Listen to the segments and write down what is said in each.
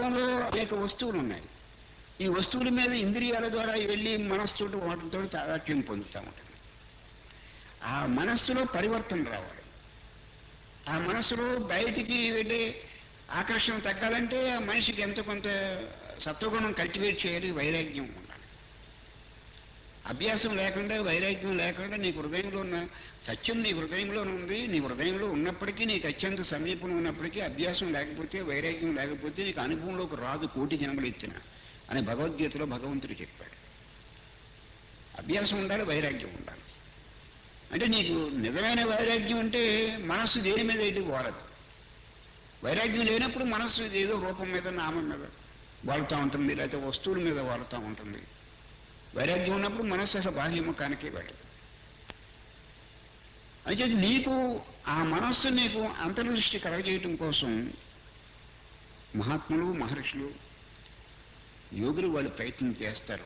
లోకంలో అనేక వస్తువులు ఉన్నాయి ఈ వస్తువుల మీద ఇంద్రియాల ద్వారా వెళ్ళి మనస్సుతో వాటితో తాదాత్యం పొందుతూ ఉంటుంది ఆ మనస్సులో పరివర్తన రావాలి ఆ మనస్సులో బయటికి వెళ్ళే ఆకర్షణ తగ్గాలంటే ఆ మనిషికి ఎంత కొంత సత్వగుణం కల్టివేట్ చేయాలి వైరాగ్యం ఉండాలి అభ్యాసం లేకుండా వైరాగ్యం లేకుండా నీ హృదయంలో ఉన్న సత్యం నీ హృదయంలో ఉంది నీ హృదయంలో ఉన్నప్పటికీ నీకు అత్యంత సమీపంలో ఉన్నప్పటికీ అభ్యాసం లేకపోతే వైరాగ్యం లేకపోతే నీకు అనుభవంలోకి రాదు కోటి జన్మలు ఎత్తిన అని భగవద్గీతలో భగవంతుడు చెప్పాడు అభ్యాసం ఉండాలి వైరాగ్యం ఉండాలి అంటే నీకు నిజమైన వైరాగ్యం అంటే మనస్సు దేని మీద ఎటు వాడదు వైరాగ్యం లేనప్పుడు మనస్సు ఏదో రూపం మీద నామం మీద వాడుతూ ఉంటుంది లేకపోతే వస్తువుల మీద వాడుతూ ఉంటుంది వైరాగ్యం ఉన్నప్పుడు మనస్సు అసలు బాహ్యముఖానికి వెళ్ళదు అయితే నీకు ఆ మనస్సు నీకు అంతర్దృష్టి కలగజేయటం కోసం మహాత్ములు మహర్షులు యోగులు వాళ్ళు ప్రయత్నం చేస్తారు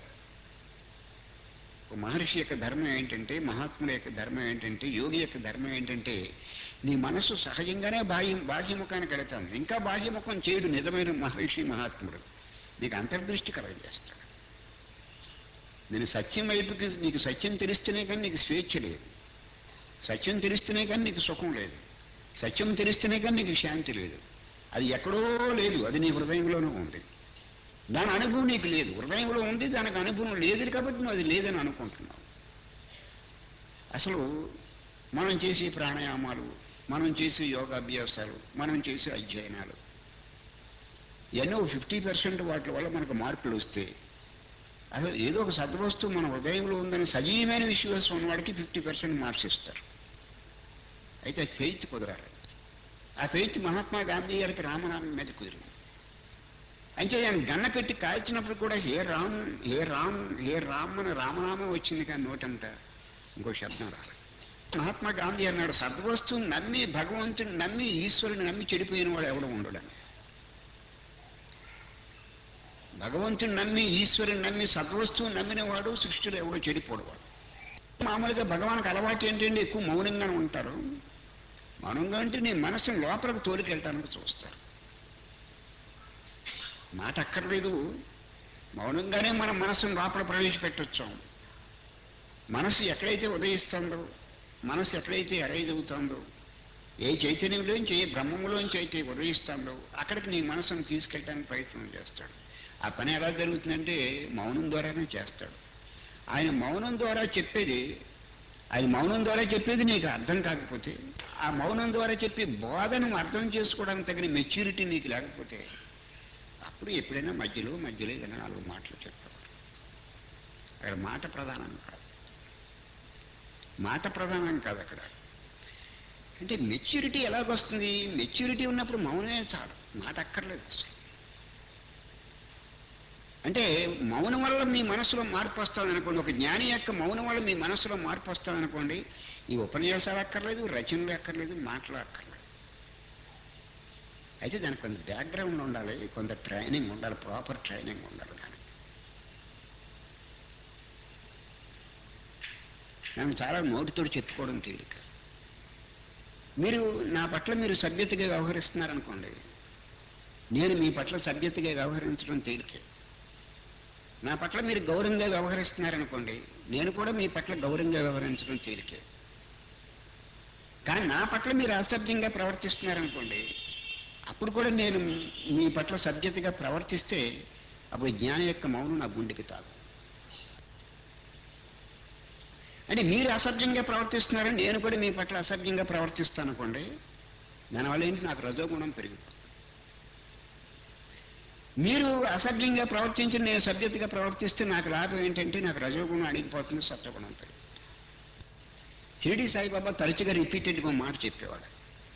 ఒక మహర్షి యొక్క ధర్మం ఏంటంటే మహాత్ముల యొక్క ధర్మం ఏంటంటే యోగి యొక్క ధర్మం ఏంటంటే నీ మనస్సు సహజంగానే బాహ్య బాహ్యముఖానికి వెళతాను ఇంకా బాహ్యముఖం చేయడు నిజమైన మహర్షి మహాత్ముడు నీకు అంతర్దృష్టి కలగజేస్తాడు నేను సత్యం వైపుకి నీకు సత్యం తెలిస్తేనే కానీ నీకు స్వేచ్ఛ లేదు సత్యం తెలిస్తేనే కానీ నీకు సుఖం లేదు సత్యం తెలిస్తేనే కానీ నీకు శాంతి లేదు అది ఎక్కడో లేదు అది నీ హృదయంలోనూ ఉంది దాని అనుభవం నీకు లేదు హృదయంలో ఉంది దానికి అనుభవం లేదు కాబట్టి నువ్వు అది లేదని అనుకుంటున్నావు అసలు మనం చేసే ప్రాణాయామాలు మనం చేసే యోగాభ్యాసాలు మనం చేసే అధ్యయనాలు ఎన్నో ఫిఫ్టీ పర్సెంట్ వాటి వల్ల మనకు మార్పులు వస్తే అసలు ఏదో ఒక సద్వస్తువు మన హృదయంలో ఉందని సజీవమైన విశ్వాసం ఉన్నవాడికి ఫిఫ్టీ పర్సెంట్ మార్క్స్ ఇస్తారు అయితే ఫెయిత్ కుదరాలి ఆ ఫెయిత్ మహాత్మా గాంధీ గారికి రామనామం మీద కుదిరింది అంటే ఆయన గన్న పెట్టి కాల్చినప్పుడు కూడా హే రామ్ హే రామ్ హే రామ్ అని రామనామం వచ్చింది కానీ నోటంట ఇంకో శబ్దం రాలేదు మహాత్మా గాంధీ అన్నాడు సద్వస్తువుని నమ్మి భగవంతుని నమ్మి ఈశ్వరుని నమ్మి చెడిపోయిన వాడు ఎవడు ఉండడని భగవంతుని నమ్మి ఈశ్వరుని నమ్మి సద్వస్తువుని నమ్మిన వాడు సృష్టిలో ఎవడో చెడిపోడవాడు మామూలుగా భగవానికి అలవాటు ఏంటంటే ఎక్కువ మౌనంగానే ఉంటారు మౌనంగా అంటే నీ మనసుని లోపలికి తోలికెళ్తానికి చూస్తారు మాట అక్కర్లేదు మౌనంగానే మన మనసును లోపల ప్రవేశపెట్టొచ్చాం మనసు ఎక్కడైతే ఉదయిస్తుందో మనసు ఎక్కడైతే అరైదవుతుందో ఏ చైతన్యంలోంచి ఏ బ్రహ్మంలోంచి అయితే ఉదయిస్తుందో అక్కడికి నీ మనసును తీసుకెళ్ళడానికి ప్రయత్నం చేస్తాడు ఆ పని ఎలా జరుగుతుందంటే మౌనం ద్వారానే చేస్తాడు ఆయన మౌనం ద్వారా చెప్పేది ఆయన మౌనం ద్వారా చెప్పేది నీకు అర్థం కాకపోతే ఆ మౌనం ద్వారా చెప్పే బోధను అర్థం చేసుకోవడానికి తగిన మెచ్యూరిటీ నీకు లేకపోతే అప్పుడు ఎప్పుడైనా మధ్యలో మధ్యలో ఏదైనా నాలుగు మాటలు చెప్పారు అక్కడ మాట ప్రధానం కాదు మాట ప్రధానం కాదు అక్కడ అంటే మెచ్యూరిటీ ఎలాగొస్తుంది మెచ్యూరిటీ ఉన్నప్పుడు మౌనమే చాలు మాట అక్కర్లేదు అసలు అంటే మౌనం వల్ల మీ మనసులో మార్పు వస్తుంది అనుకోండి ఒక జ్ఞాని యొక్క మౌనం వల్ల మీ మనసులో మార్పు వస్తుంది అనుకోండి ఈ ఉపన్యాసాలు అక్కర్లేదు రచనలు అక్కర్లేదు మాటలు అక్కర్లేదు అయితే దానికి కొంత బ్యాక్గ్రౌండ్ ఉండాలి కొంత ట్రైనింగ్ ఉండాలి ప్రాపర్ ట్రైనింగ్ ఉండాలి దానికి నేను చాలా నోటితో చెప్పుకోవడం తేలిక మీరు నా పట్ల మీరు సభ్యతగా వ్యవహరిస్తున్నారనుకోండి నేను మీ పట్ల సభ్యతగా వ్యవహరించడం తేలికే నా పట్ల మీరు గౌరవంగా వ్యవహరిస్తున్నారనుకోండి నేను కూడా మీ పట్ల గౌరవంగా వ్యవహరించడం తేలికే కానీ నా పట్ల మీరు అసభ్యంగా ప్రవర్తిస్తున్నారనుకోండి అప్పుడు కూడా నేను మీ పట్ల సభ్యతగా ప్రవర్తిస్తే అప్పుడు జ్ఞానం యొక్క మౌనం నా గుండెకి తాగు అంటే మీరు అసభ్యంగా ప్రవర్తిస్తున్నారని నేను కూడా మీ పట్ల అసభ్యంగా ప్రవర్తిస్తాను అనుకోండి దానివల్ల ఏంటి నాకు రజోగుణం పెరిగిపోతుంది మీరు అసభ్యంగా ప్రవర్తించి నేను సభ్యతగా ప్రవర్తిస్తే నాకు లాభం ఏంటంటే నాకు రజోగుణం అడిగిపోతుంది సత్వగుణం పెరిగిపోతుంది షిరిడి సాయిబాబా తరచుగా రిపీటెడ్గా మాట చెప్పేవాడు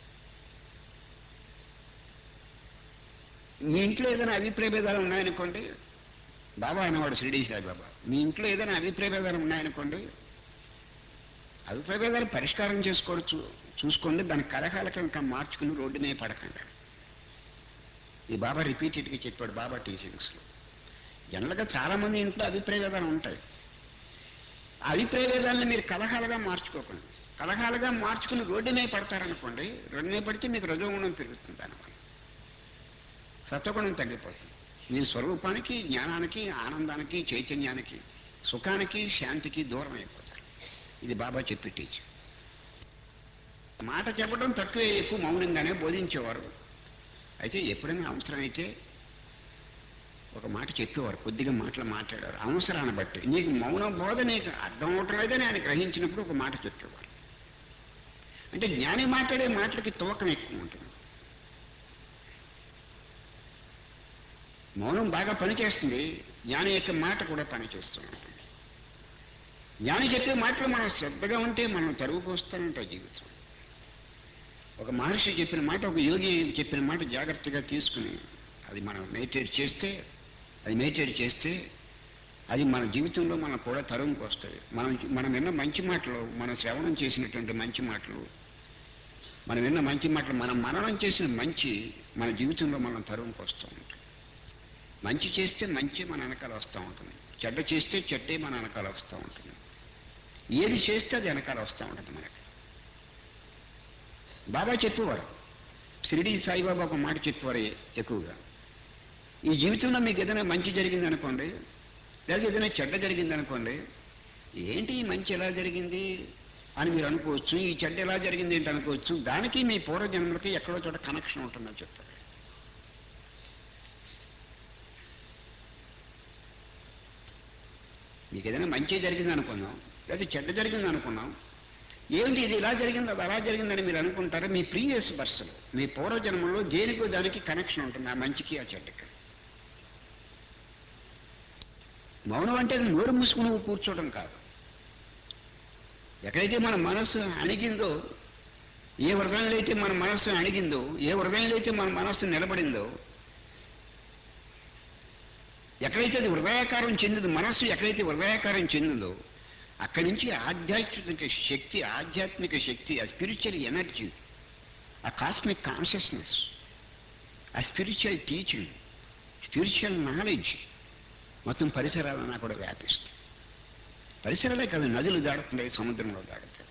మీ ఇంట్లో ఏదైనా అభిప్రాయ భేదాలు ఉన్నాయనుకోండి బాబా అనేవాడు షిరిడి సాయిబాబా మీ ఇంట్లో ఏదైనా అభిప్రాయ భేదాలు ఉన్నాయనుకోండి అభిప్రాయ భేదాలు పరిష్కారం చేసుకోవచ్చు చూసుకోండి దాని కలకాలకి ఇంకా మార్చుకుని రోడ్డునే పడకండి ఈ బాబా రిపీటెడ్గా చెప్పాడు బాబా టీచింగ్స్లో జనరల్గా చాలామంది ఇంట్లో అభిప్రాయ భేదాలు ఉంటాయి ఆ అభిప్రాయ భేదాలను మీరు కలహాలుగా మార్చుకోకండి కలహాలుగా మార్చుకుని రోడ్డునే పడతారనుకోండి రోడ్డునే పడితే మీకు రజోగుణం పెరుగుతుంది దానివల్ల సత్వగుణం తగ్గిపోతుంది మీ స్వరూపానికి జ్ఞానానికి ఆనందానికి చైతన్యానికి సుఖానికి శాంతికి దూరం అయిపోతారు ఇది బాబా చెప్పి టీచర్ మాట చెప్పడం తక్కువే ఎక్కువ మౌనంగానే బోధించేవారు అయితే ఎప్పుడైనా అవసరమైతే ఒక మాట చెప్పేవారు కొద్దిగా మాటలు మాట్లాడారు అవసరాన్ని బట్టి నీకు మౌన బోధ నీకు అర్థం అవటం లేదని ఆయన గ్రహించినప్పుడు ఒక మాట చెప్పేవారు అంటే జ్ఞాని మాట్లాడే మాటలకి తూకం ఎక్కువ ఉంటుంది మౌనం బాగా పనిచేస్తుంది జ్ఞాని యొక్క మాట కూడా పనిచేస్తూ ఉంటుంది జ్ఞాని చెప్పే మాటలు మనం శ్రద్ధగా ఉంటే మనం తరువుకు వస్తానంటే జీవితం ఒక మహర్షి చెప్పిన మాట ఒక యోగి చెప్పిన మాట జాగ్రత్తగా తీసుకుని అది మనం మెడిటేట్ చేస్తే అది మెడిటేట్ చేస్తే అది మన జీవితంలో మనం కూడా తరువుకు వస్తాయి మనం మనం విన్న మంచి మాటలు మనం శ్రవణం చేసినటువంటి మంచి మాటలు మనం విన్న మంచి మాటలు మనం మననం చేసిన మంచి మన జీవితంలో మనం తరువుకు వస్తూ ఉంటాం మంచి చేస్తే మంచి మన వెనకాల వస్తూ ఉంటుంది చెడ్డ చేస్తే చెడ్డే మన వెనకాల వస్తూ ఉంటుంది ఏది చేస్తే అది వెనకాల వస్తూ ఉంటుంది మనకి బాబా చెప్పేవారు షిరిడి సాయిబాబా ఒక మాట చెప్పేవారు ఎక్కువగా ఈ జీవితంలో మీకు ఏదైనా మంచి జరిగింది అనుకోండి లేదా ఏదైనా చెడ్డ జరిగింది అనుకోండి ఏంటి ఈ మంచి ఎలా జరిగింది అని మీరు అనుకోవచ్చు ఈ చెడ్డ ఎలా జరిగింది ఏంటి అనుకోవచ్చు దానికి మీ పూర్వజన్మలకి ఎక్కడో చోట కనెక్షన్ ఉంటుందని చెప్తారు మీకు ఏదైనా మంచి జరిగింది అనుకుందాం లేదా చెడ్డ జరిగింది అనుకున్నాం ఏంటి ఇది ఇలా జరిగింది అది అలా జరిగిందని మీరు అనుకుంటారు మీ ప్రీవియస్ బర్స్లో మీ పూర్వజన్మలో దేనికో దానికి కనెక్షన్ ఉంటుంది ఆ మంచికి ఆ చెడ్డకి మౌనం అంటే నోరు మూసుకుని నువ్వు కూర్చోవడం కాదు ఎక్కడైతే మన మనస్సు అణిగిందో ఏ హృదయంలో అయితే మన మనస్సు అణిగిందో ఏ హృదయంలో అయితే మన మనస్సు నిలబడిందో ఎక్కడైతే అది హృదయాకారం చెందిందో మనస్సు ఎక్కడైతే హృదయాకారం చెందిందో అక్కడి నుంచి ఆధ్యాత్మిక శక్తి ఆధ్యాత్మిక శక్తి ఆ స్పిరిచువల్ ఎనర్జీ ఆ కాస్మిక్ కాన్షియస్నెస్ ఆ స్పిరిచువల్ టీచింగ్ స్పిరిచువల్ నాలెడ్జ్ మొత్తం పరిసరాలన్నా కూడా వ్యాపిస్తుంది పరిసరాలే కాదు నదులు దాడుతున్నాయి సముద్రంలో దాడుతాయి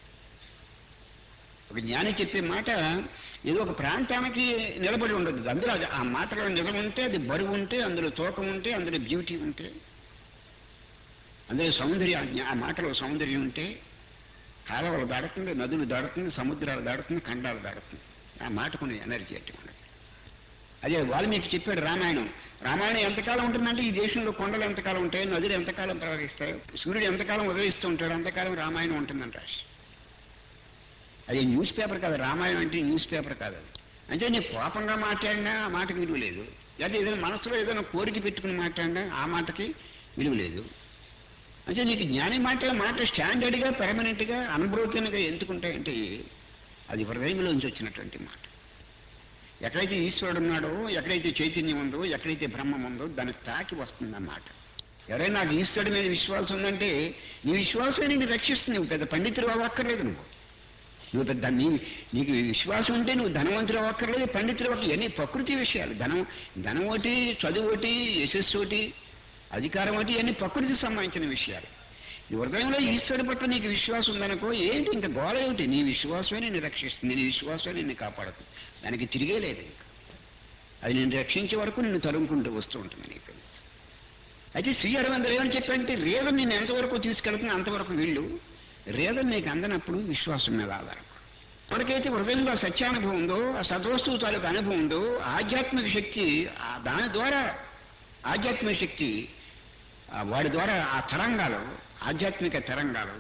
ఒక జ్ఞాని చెప్పే మాట ఏదో ఒక ప్రాంతానికి నిలబడి ఉండదు అందులో అది- ఆ మాటలో నిజం ఉంటే అది బరువు ఉంటే అందులో తూకం ఉంటే అందులో బ్యూటీ ఉంటే అందులో సౌందర్యం ఆ జ్ఞా- ఆ మాటలో సౌందర్యం ఉంటే కాలువలు దాడుతుంది నదులు దాడుతుంది సముద్రాలు దాడుతుంది ఖండాలు దాడుతుంది ఆ మాటకున్న ఎనర్జీ అట్టి ఉన్నది అదే వాల్మీకి చెప్పాడు రామాయణం రామాయణం ఎంతకాలం ఉంటుందంటే ఈ దేశంలో కొండలు ఎంతకాలం ఉంటాయి నదులు ఎంతకాలం ప్రవహిస్తాయి సూర్యుడు ఎంతకాలం ఉదయిస్తూ ఉంటాడు అంతకాలం రామాయణం ఉంటుందంట రాసి అది న్యూస్ పేపర్ కాదు రామాయణం అంటే న్యూస్ పేపర్ కాదు అది అంటే నీకు కోపంగా మాట్లాడినా ఆ మాటకి విలువ లేదు లేదా ఏదైనా మనసులో ఏదైనా కోరిక పెట్టుకుని మాట్లాడినా ఆ మాటకి విలువ లేదు అంటే నీకు జ్ఞాని మాట మాట స్టాండర్డ్గా పెర్మనెంట్గా అనుభవతీయంగా ఎందుకుంటాయంటే అది హృదయంలోంచి వచ్చినటువంటి మాట ఎక్కడైతే ఈశ్వరుడు ఉన్నాడో ఎక్కడైతే చైతన్యం ఉందో ఎక్కడైతే బ్రహ్మం ఉందో దానికి తాకి వస్తుందన్నమాట ఎవరైనా నాకు ఈశ్వరుడి మీద విశ్వాసం ఉందంటే నీ విశ్వాసమే నేను రక్షిస్తుంది నువ్వు పెద్ద పండితులు అవ్వక్కర్లేదు నువ్వు నువ్వు పెద్ద నీ నీకు విశ్వాసం ఉంటే నువ్వు ధనవంతులు అవ్వక్కర్లేదు పండితులు అవ్వక ఇవన్నీ ప్రకృతి విషయాలు ధనం ధనం ఒకటి చదువు ఒకటి యశస్సు ఒకటి అధికారం ఒకటి ఇవన్నీ ప్రకృతికి సంబంధించిన విషయాలు నీ హృదయంలో ఈశ్వరుడి పట్ల నీకు విశ్వాసం ఉందనుకో ఏంటి ఇంకా గోడ ఏమిటి నీ విశ్వాసమే నిన్ను రక్షిస్తుంది నీ విశ్వాసమే నిన్ను కాపాడుతుంది దానికి తిరిగే లేదు ఇంకా అది నేను రక్షించే వరకు నిన్ను తరుముకుంటూ వస్తూ ఉంటుంది నీకు అయితే శ్రీ అరవిందరు ఏమని చెప్పంటే రీజన్ నేను ఎంతవరకు తీసుకెళ్తున్నా అంతవరకు వీళ్ళు రీజన్ నీకు అందనప్పుడు విశ్వాసం మీద ఆధారపడు ఎవరికైతే హృదయంలో సత్యానుభవం ఉందో ఆ సద్వస్తువు తాలూకు అనుభవం ఉందో ఆధ్యాత్మిక శక్తి ఆ దాని ద్వారా ఆధ్యాత్మిక శక్తి ఆ వాడి ద్వారా ఆ తరంగాలు ఆధ్యాత్మిక తరంగాలు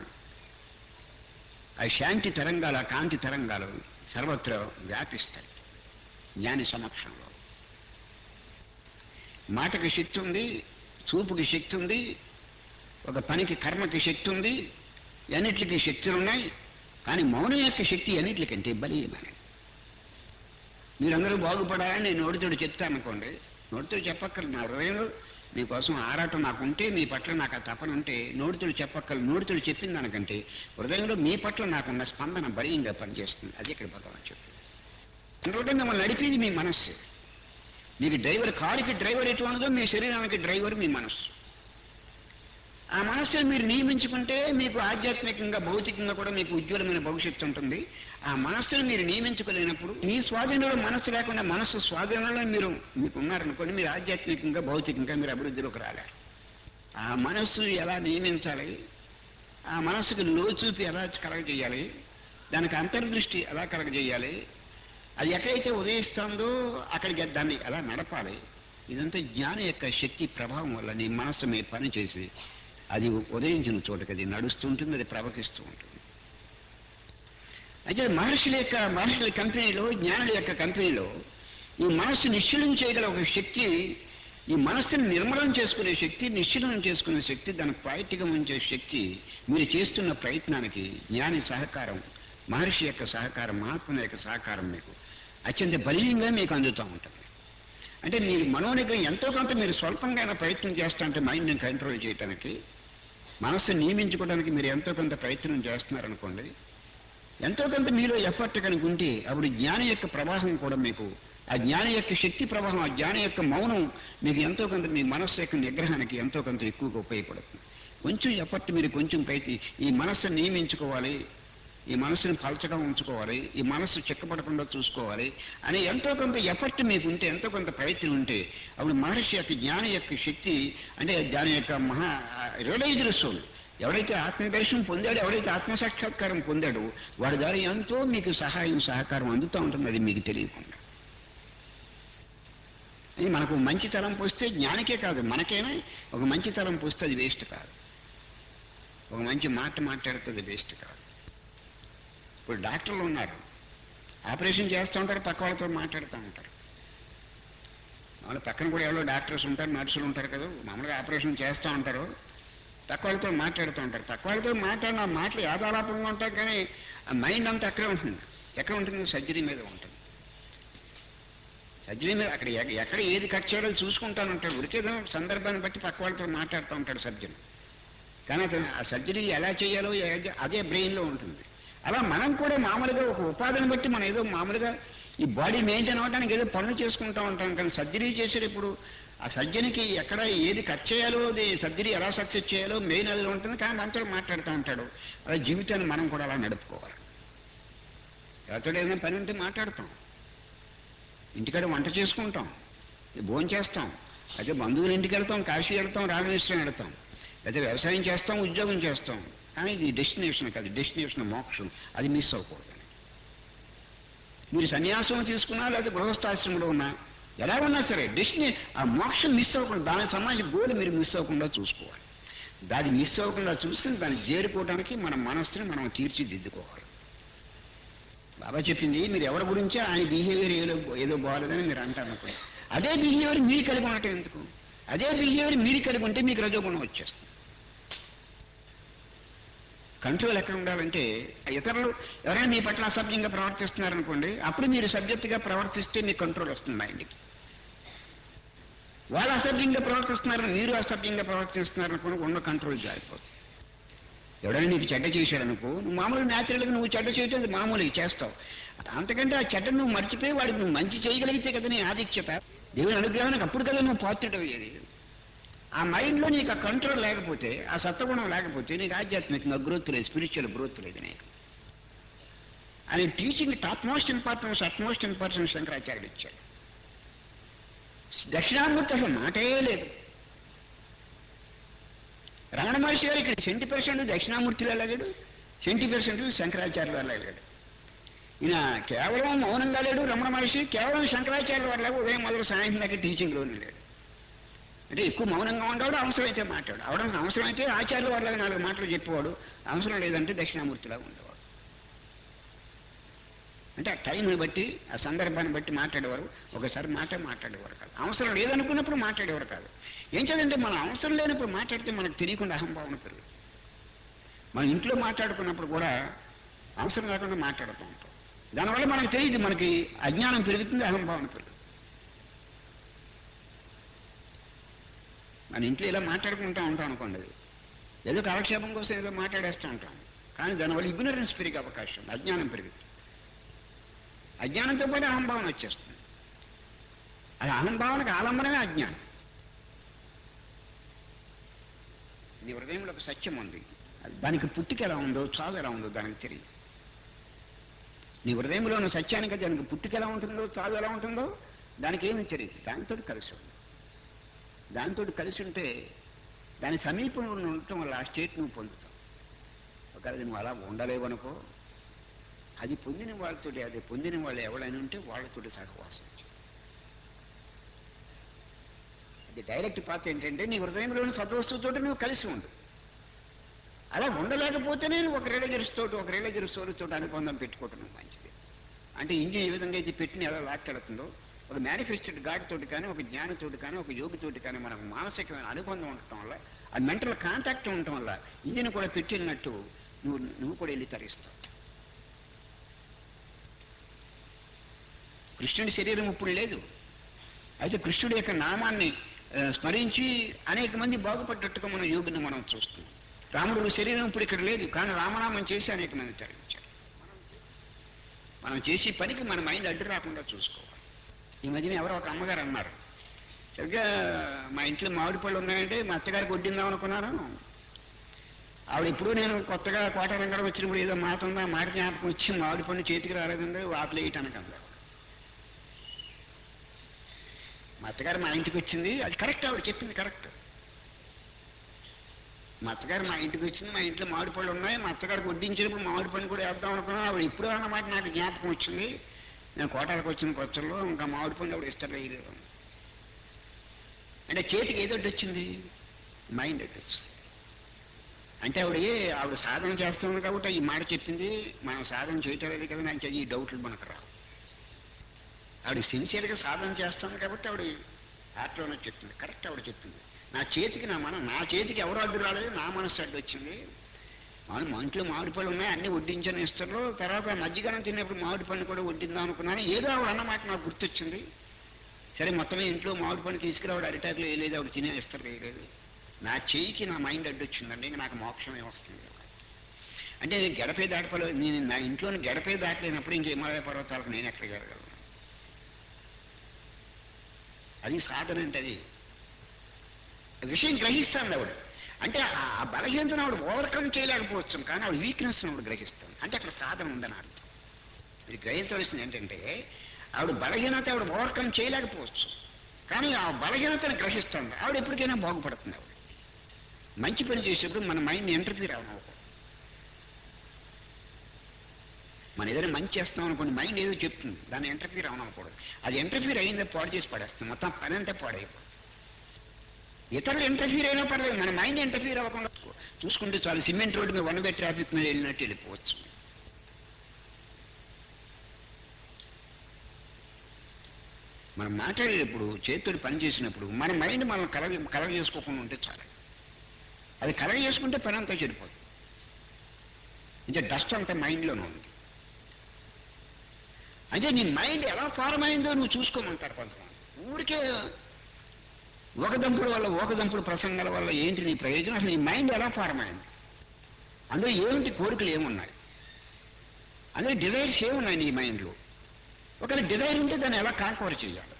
ఆ శాంతి తరంగాలు ఆ కాంతి తరంగాలు సర్వత్రా వ్యాపిస్తాయి జ్ఞాని సమక్షంలో మాటకి శక్తి ఉంది చూపుకి శక్తి ఉంది ఒక పనికి కర్మకి శక్తి ఉంది అన్నిటికీ శక్తులు ఉన్నాయి కానీ మౌనం యొక్క శక్తి అన్నిటికంటే బలీయమైనది మీరందరూ బాగుపడాలని నేను నోటితోటి చెప్తాను అనుకోండి నోటితో చెప్పక్కర్లేదు నా హృదయంలో మీకోసం ఆరాటం నాకు ఉంటే మీ పట్ల నాకు ఆ తపన ఉంటే నోటితోటి చెప్పక్కర్లేదు నోటితోటి చెప్పింది దానికంటే హృదయంలో మీ పట్ల నాకున్న స్పందన బలీయంగా పనిచేస్తుంది అది ఇక్కడ భగవాన్ చెప్పింది అందులో మిమ్మల్ని నడిపేది మీ మనస్సు మీకు డ్రైవర్ కారుకి డ్రైవర్ ఎటువంటిదో మీ శరీరానికి డ్రైవర్ మీ మనస్సు ఆ మనస్సును మీరు నియమించుకుంటే మీకు ఆధ్యాత్మికంగా భౌతికంగా కూడా మీకు ఉజ్వలమైన భవిష్యత్తు ఉంటుంది ఆ మనస్సును మీరు నియమించుకోలేనప్పుడు మీ స్వాధీనంలో మనస్సు లేకుండా మనస్సు స్వాధీనంలో మీరు మీకు ఉన్నారనుకోండి మీరు ఆధ్యాత్మికంగా భౌతికంగా మీరు అభివృద్ధిలోకి రాలేరు ఆ మనస్సు ఎలా నియమించాలి ఆ మనస్సుకు లోచూపి ఎలా కలగజేయాలి దానికి అంతర్దృష్టి ఎలా కలగజేయాలి అది ఎక్కడైతే ఉదయిస్తుందో అక్కడికి దాన్ని ఎలా నడపాలి ఇదంతా జ్ఞానం యొక్క శక్తి ప్రభావం వల్ల నీ మనస్సు మీద పనిచేసి అది ఉదయించిన చోటకి అది నడుస్తుంటుంది అది ప్రవహిస్తూ ఉంటుంది అయితే మహర్షుల యొక్క మహర్షుల కంపెనీలో జ్ఞానుల యొక్క కంపెనీలో ఈ మనస్సు నిశ్చలం చేయగల ఒక శక్తి ఈ మనస్సుని నిర్మలం చేసుకునే శక్తి నిశ్చలం చేసుకునే శక్తి దాన్ని ప్రాయటిగా ఉంచే శక్తి మీరు చేస్తున్న ప్రయత్నానికి జ్ఞాని సహకారం మహర్షి యొక్క సహకారం మహాత్ముల యొక్క సహకారం మీకు అత్యంత బలీయంగా మీకు అందుతూ ఉంటుంది అంటే మీరు మనోనిగ్రహం ఎంతో కొంత మీరు స్వల్పంగా ప్రయత్నం చేస్తా అంటే మైండ్ని కంట్రోల్ చేయడానికి మనస్సుని నియమించుకోవడానికి మీరు ఎంతో కొంత ప్రయత్నం చేస్తున్నారనుకోండి ఎంతో కొంత మీలో ఎఫర్ట్ కనుక ఉంటే అప్పుడు జ్ఞానం యొక్క ప్రవాహం కూడా మీకు ఆ జ్ఞానం యొక్క శక్తి ప్రవాహం ఆ జ్ఞానం యొక్క మౌనం మీకు ఎంతో కొంత మీ మనస్సు యొక్క నిగ్రహానికి ఎంతో కొంత ఎక్కువగా ఉపయోగపడుతుంది కొంచెం ఎఫర్ట్ మీరు కొంచెం ప్రయత్ని ఈ మనస్సును నియమించుకోవాలి ఈ మనసుని పలచగా ఉంచుకోవాలి ఈ మనస్సు చిక్కపడకుండా చూసుకోవాలి అని ఎంతో కొంత ఎఫర్ట్ మీకు ఉంటే ఎంతో కొంత ప్రయత్నం ఉంటే అప్పుడు మహర్షి యొక్క జ్ఞానం యొక్క శక్తి అంటే దాని యొక్క మహా రియలైజ్డ్ సోల్ ఎవరైతే ఆత్మదర్శనం పొందాడో ఎవరైతే ఆత్మసాక్షాత్కారం పొందాడో వాడి ద్వారా ఎంతో మీకు సహాయం సహకారం అందుతూ ఉంటుంది అది మీకు తెలియకుండా ఇది మనకు మంచి తలంపు వస్తే జ్ఞానికే కాదు మనకైనా ఒక మంచి తలంపు వస్తే అది వేస్ట్ కాదు ఒక మంచి మాట మాట్లాడితే అది వేస్ట్ కాదు ఇప్పుడు డాక్టర్లు ఉన్నారు ఆపరేషన్ చేస్తూ ఉంటారు పక్క వాళ్ళతో మాట్లాడుతూ ఉంటారు వాళ్ళ పక్కన కూడా ఎవరో డాక్టర్స్ ఉంటారు నర్సులు ఉంటారు కదా మామూలుగా ఆపరేషన్ చేస్తూ ఉంటారు పక్క వాళ్ళతో మాట్లాడుతూ ఉంటారు పక్క వాళ్ళతో మాట్లాడిన ఆ మాటలు యాదాలాపంగా ఉంటాయి కానీ ఆ మైండ్ అంతా అక్కడే ఉంటుంది ఎక్కడ ఉంటుంది సర్జరీ మీద ఉంటుంది సర్జరీ మీద అక్కడ ఎక్క- ఎక్కడ ఏది కట్ చేయాలో చూసుకుంటాను ఉంటాడు ఉరికేదో సందర్భాన్ని బట్టి పక్క వాళ్ళతో మాట్లాడుతూ ఉంటాడు సర్జన్ కానీ అతను ఆ సర్జరీ ఎలా చేయాలో ఏ- అదే బ్రెయిన్లో ఉంటుంది అలా మనం కూడా మామూలుగా ఒక ఉపాధిని బట్టి మనం ఏదో మామూలుగా ఈ బాడీ మెయింటైన్ అవ్వడానికి ఏదో పనులు చేసుకుంటూ ఉంటాం కానీ సర్జరీ చేసేటప్పుడు ఆ సర్జరీకి ఎక్కడ ఏది కట్ చేయాలో అది సర్జరీ ఎలా సక్సెస్ చేయాలో మెయిన్ అది ఉంటుంది కానీ మనతో మాట్లాడుతూ ఉంటాడు అలా జీవితాన్ని మనం కూడా అలా నడుపుకోవాలి ఎవరితో ఏదైనా పని ఉంటే మాట్లాడతాం ఇంటికాడ వంట చేసుకుంటాం భోజనం చేస్తాం అయితే బంధువుల ఇంటికి వెళ్తాం కాశీ వెళ్తాం రామేశ్వరం వెళ్తాం అయితే వ్యవసాయం చేస్తాం ఉద్యోగం చేస్తాం కానీ ఇది డెస్టినేషన్ కాదు డెస్టినేషన్ మోక్షం అది మిస్ అవ్వకూడదు మీరు సన్యాసం తీసుకున్నా లేకపోతే గృహస్థాశ్రమంలో ఉన్నా ఎలా ఉన్నా సరే డెస్టినీ ఆ మోక్షం మిస్ అవ్వకుండా దానికి సంబంధించిన గోల్ మీరు మిస్ అవ్వకుండా చూసుకోవాలి దాన్ని మిస్ అవ్వకుండా చూసుకుని దాన్ని చేరుకోవడానికి మన మనస్సుని మనం తీర్చిదిద్దుకోవాలి బాబా చెప్పింది మీరు ఎవరి గురించి ఆయన బిహేవియర్ ఏదో ఏదో బాగలేదని మీరు అంటారు అనుకోండి అదే బిహేవియర్ మీరు కలిగి ఉండటం ఎందుకు అదే బిహేవియర్ మీరు కలిగి ఉంటే మీకు రజోగుణం వచ్చేస్తుంది కంట్రోల్ ఎక్కడ ఉండాలంటే ఇతరులు ఎవరైనా మీ పట్ల అసభ్యంగా ప్రవర్తిస్తున్నారనుకోండి అప్పుడు మీరు సబ్జెక్టుగా ప్రవర్తిస్తే మీకు కంట్రోల్ వస్తుంది మైండ్కి వాళ్ళు అసభ్యంగా ప్రవర్తిస్తున్నారు మీరు అసభ్యంగా ప్రవర్తిస్తున్నారు అనుకోని ఉన్న కంట్రోల్ జారిపోతుంది ఎవడైనా నీకు చెడ్డ చేశాడనుకో నువ్వు మామూలు న్యాచురల్గా నువ్వు చెడ్డ చేయటం అది మామూలుగా చేస్తావు అంతకంటే ఆ చెడ్డ నువ్వు మర్చిపోయి వాడికి నువ్వు మంచి చేయగలిగితే కదా నీ ఆధిక్యత దేవుని అనుగ్రహానికి అప్పుడు కదా నువ్వు పాత్రుడు అయ్యేది ఆ మైండ్లో నీకు ఆ కంట్రోల్ లేకపోతే ఆ సత్వగుణం లేకపోతే నీకు ఆధ్యాత్మికంగా గ్రోత్ లేదు స్పిరిచువల్ గ్రోత్ లేదు నీకు అని teaching top most importance utmost importance శంకరాచార్యుడు ఇచ్చాడు దక్షిణామూర్తి అసలు మాటే లేదు రమణ మహర్షి గారు ఇక్కడ సెంటీ పర్సెంట్ దక్షిణామూర్తిలో వెళ్ళాడు సెంటీ పర్సెంట్ శంకరాచార్యుల వల్ల వెళ్ళాడు ఈయన కేవలం మౌనంగా లేడు రమణ మహర్షి కేవలం శంకరాచార్యుల వల్ల ఉదయం మొదలు సాయంత్రం దాకా టీచింగ్లోనే లేడు అంటే ఎక్కువ మౌనంగా ఉండేవాడు అవసరమైతే మాట్లాడు అవడం అవసరమైతే ఆచార్యుల వల్ల నాలుగు మాటలు చెప్పేవాడు అవసరం లేదంటే దక్షిణామూర్తిలా ఉండేవాడు అంటే ఆ టైంని బట్టి ఆ సందర్భాన్ని బట్టి మాట్లాడేవారు ఒకసారి మాట మాట్లాడేవారు కాదు అవసరం లేదనుకున్నప్పుడు మాట్లాడేవారు కాదు ఏం చేయాలంటే మనం అవసరం లేనప్పుడు మాట్లాడితే మనకు తెలియకుండా అహంభావన పెరుగుతుంది మన ఇంట్లో మాట్లాడుకున్నప్పుడు కూడా అవసరం లేకుండా మాట్లాడుతూ ఉంటాం దానివల్ల మనకు తెలియదు మనకి అజ్ఞానం పెరుగుతుంది అహంభావన పెరుగుతుంది మన ఇంట్లో ఇలా మాట్లాడుకుంటూ ఉంటాం అనుకోండి ఏదో కాలక్షేపం కోసం ఏదో మాట్లాడేస్తూ ఉంటాం కానీ దానివల్ల ఇగ్నరెన్స్ పెరిగే అవకాశం ఉంది, అజ్ఞానం పెరుగుతుంది అజ్ఞానంతో పాటు అహంభావన వచ్చేస్తుంది అది అహంభావనకు ఆలంబనమే అజ్ఞానం నీ హృదయంలో ఒక సత్యం ఉంది దానికి పుట్టిక ఎలా ఉందో చావు ఎలా ఉందో దానికి తెలియదు నీ హృదయంలో ఉన్న సత్యానికి దానికి పుట్టిక ఎలా ఉంటుందో చావు ఎలా ఉంటుందో దానికి ఏమి తెలియదు దానితో కలిసి ఉంది దాంతో కలిసి ఉంటే దాని సమీపంలో ఉండటం వల్ల ఆ స్టేట్ నువ్వు పొందుతావు ఒకవేళ నువ్వు అలా ఉండలేవనుకో అది పొందిన వాళ్ళతోటి అది పొందిన వాళ్ళు ఎవరైనా ఉంటే వాళ్ళతోటి సహవాసం చేయి. అది డైరెక్ట్ పాత ఏంటంటే నీ హృదయంలోని సద్వస్తుతో నువ్వు కలిసి ఉండు అలా ఉండలేకపోతేనే నువ్వు ఒక రీలగిరిస్తోటి ఒక రీలగిరిస్తోతో అనుబంధం పెట్టుకోవటం మంచిది అంటే ఇంజిన్ ఏ విధంగా అయితే పెట్టిన ఎలా లాక్కెళ్తుందో ఒక మేనిఫెస్టెడ్ గాడ్ తోటి కానీ ఒక జ్ఞానితోటి కానీ ఒక యోగితోటి కానీ మనకు మానసికమైన అనుబంధం ఉండటం వల్ల ఆ మెంటల్ కాంటాక్ట్ ఉండటం వల్ల ఇంజిన్ కూడా పెట్టినట్టు నువ్వు నువ్వు కూడా వెళ్ళి తరిస్తావు కృష్ణుడి శరీరం ఇప్పుడు లేదు అయితే కృష్ణుడి యొక్క నామాన్ని ఆ, స్మరించి అనేక మంది బాగుపడ్డట్టుగా మన యోగిని మనం చూస్తున్నాం రాముడు శరీరం ఇప్పుడు ఇక్కడ లేదు కానీ రామనామం చేసి అనేక మంది తరించారు మనం చేసే పనికి మన మైండ్ అడ్డు రాకుండా చూసుకోవాలి ఈ మధ్యన ఎవరో ఒక అమ్మగారు అన్నారు సరిగ్గా మా ఇంట్లో మామిడి పళ్ళు ఉన్నాయంటే మా అత్తగారికి వడ్డిందాం అనుకున్నాను ఆవిడ ఇప్పుడు నేను కొత్తగా కోట రంగడం వచ్చినప్పుడు ఏదో మాట ఉందా ఆ మాట జ్ఞాపకం వచ్చి మామిడి పండు చేతికి రాలేదండి ఆకులు వేయటానికి అందా మా అత్తగారు మా ఇంటికి వచ్చింది అది కరెక్ట్ ఆవిడ చెప్పింది కరెక్ట్ మా అత్తగారు మా ఇంటికి వచ్చింది మా ఇంట్లో మామిడి పళ్ళు ఉన్నాయి మా అత్తగారికి వడ్డించినప్పుడు మామిడి పండు కూడా వేద్దాం అనుకున్నాను ఆవిడ ఇప్పుడు అన్నమాట నాకు జ్ఞాపకం వచ్చింది నేను కోటాలకు వచ్చిన కొత్తల్లో ఇంకా మామిడి పండు ఆవిడ ఇష్టం వేయలేదు అంటే చేతికి ఏదో ఒకటి వచ్చింది మైండ్ ఒకటి వచ్చింది అంటే ఆవిడ ఏ ఆవిడ సాధన చేస్తుంది కాబట్టి ఈ మాట చెప్పింది మనం సాధన చేయటం లేదు కదా నాకు ఈ డౌట్లు మనకు రావు ఆవిడ సిన్సియర్గా సాధన చేస్తాను కాబట్టి ఆవిడ ఆటలోనే చెప్తుంది కరెక్ట్ ఆవిడ చెప్తుంది నా చేతికి నా మనం నా చేతికి ఎవరు అడ్డు రాలేదు నా మనసు అడ్డు వచ్చింది మనం మా ఇంట్లో మామిడి పళ్ళు ఉన్నాయి అన్ని వడ్డించని ఇస్తారు తర్వాత మజ్జిగనం తిన్నప్పుడు మామిడి పళ్ళు కూడా వడ్డిందాం అనుకున్నాను ఏదో ఆవిడ అన్నమాట నాకు గుర్తొచ్చింది సరే మొత్తమే ఇంట్లో మామిడి పళ్ళు తీసుకురావడం అరిటాకులు వేయలేదు ఆవిడ తినే ఇస్తారు వేయలేదు నా చేయికి నా మైండ్ అడ్డు వచ్చిందండి ఇంకా నాకు మోక్షమే వస్తుంది అంటే నేను గడపే దాటపలో నేను నా ఇంట్లోని గడపే దాటలేనప్పుడు ఇంక హిమాలయ పర్వతాలకు నేను ఎక్కడ జరగలను అది సాధన అంటే అది విషయం గ్రహిస్తాను ఆవిడ అంటే ఆ- ఆ బలహీనతను ఆవిడ ఓవర్కమ్ చేయలేకపోవచ్చు కానీ ఆవిడ వీక్నెస్ ఆవిడ గ్రహిస్తాను అంటే అక్కడ సాధన ఉందని అర్థం మీరు గ్రహించవలసింది ఏంటంటే ఆవిడ బలహీనత ఆవిడ ఓవర్కమ్ చేయలేకపోవచ్చు కానీ ఆ బలహీనతను గ్రహిస్తుంది ఆవిడ ఎప్పటికైనా బాగుపడుతుంది ఆవిడ మంచి పని చేసేప్పుడు మన మైండ్ ఎంటర్ఫీర్ అవ్వకూడదు మనం ఏదైనా మంచి చేస్తాం అనుకోండి మైండ్ ఏదో చెప్తుంది దాన్ని ఎంటర్ఫీర్ అవనకూడదు అది ఎంటర్ఫీర్ అయిందో పాడు చేసి పడేస్తుంది మొత్తం పని అంతా పాడైపోతుంది ఇతరులు ఇంటర్ఫీర్ అయినా పర్లేదు మన మైండ్ ఇంటర్ఫీర్ అవ్వకుండా చూసుకో. చూసుకుంటే చాలు సిమెంట్ రోడ్డు మీద వన్ వే ట్రాఫిక్ మీద వెళ్ళినట్టు వెళ్ళిపోవచ్చు మనం మాట్లాడేటప్పుడు చేతితో పని చేసినప్పుడు మన మైండ్ మనం కలగ కలగ చేసుకోకుండా ఉంటే చాలు అది కలగ చేసుకుంటే పని అంతా చెడిపోతుంది ఇంకా డస్ట్ అంతా మైండ్లోనే ఉంది అంటే నీ మైండ్ ఎలా ఫార్మ్ అయిందో నువ్వు చూసుకోమంటారు కొంతమంది ఊరికే ఒకదంపుడు వల్ల ఒకదంపుడు ప్రసంగాల వల్ల ఏంటి నీ ప్రయోజనం అసలు నీ మైండ్ ఎలా ఫార్మ్ అయింది అందులో ఏమిటి కోరికలు ఏమున్నాయి అందులో డిజైర్స్ ఏమున్నాయి నీ మైండ్లో ఒకవేళ డిజైర్ ఉంటే దాన్ని ఎలా కాంకవర్ చేయాలి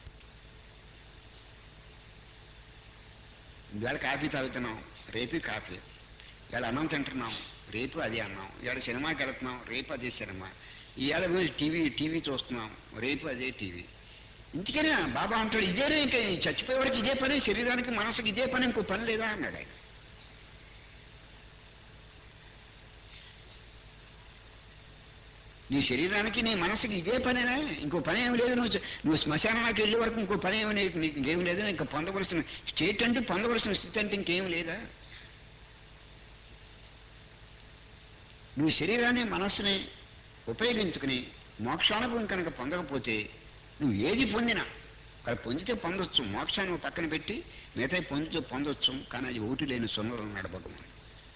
ఇవాళ కాఫీ తాగుతున్నాం రేపు కాఫీ ఇవాళ అన్నం తింటున్నాం రేపు అదే అన్నం ఇవాళ సినిమాకి వెళ్తున్నాం రేపు అదే సినిమా ఇవాళ రోజు టీవీ టీవీ చూస్తున్నాం రేపు అదే టీవీ ఇంటికనే బాబా అంటాడు ఇదేనే ఇంకా ఈ చచ్చిపోయేవాడికి ఇదే పని శరీరానికి మనసుకి ఇదే పని ఇంకో పని లేదా అన్నాడు ఆయన నీ శరీరానికి నీ మనసుకి ఇదే పనేనా ఇంకో పని ఏమి లేదు నువ్వు చ- నువ్వు శ్మశానానికి వెళ్ళే వరకు ఇంకో పని ఏమి లేదు నీకు ఇంకేం లేదు ఇంకా పొందవలసిన స్టేట్ అంటే పొందవలసిన స్థితి అంటే ఇంకేం లేదా నువ్వు శరీరాన్ని మనస్సుని ఉపయోగించుకుని మోక్షానుభవం కనుక పొందకపోతే నువ్వు ఏది పొందినా అక్కడ పొందితే పొందొచ్చు మోక్షాన్ని ఓ పక్కన పెట్టి మిగతా పొందితే పొందొచ్చు కానీ అది ఒకటి లేని సున్నలు ఉన్నాడు భగవాన్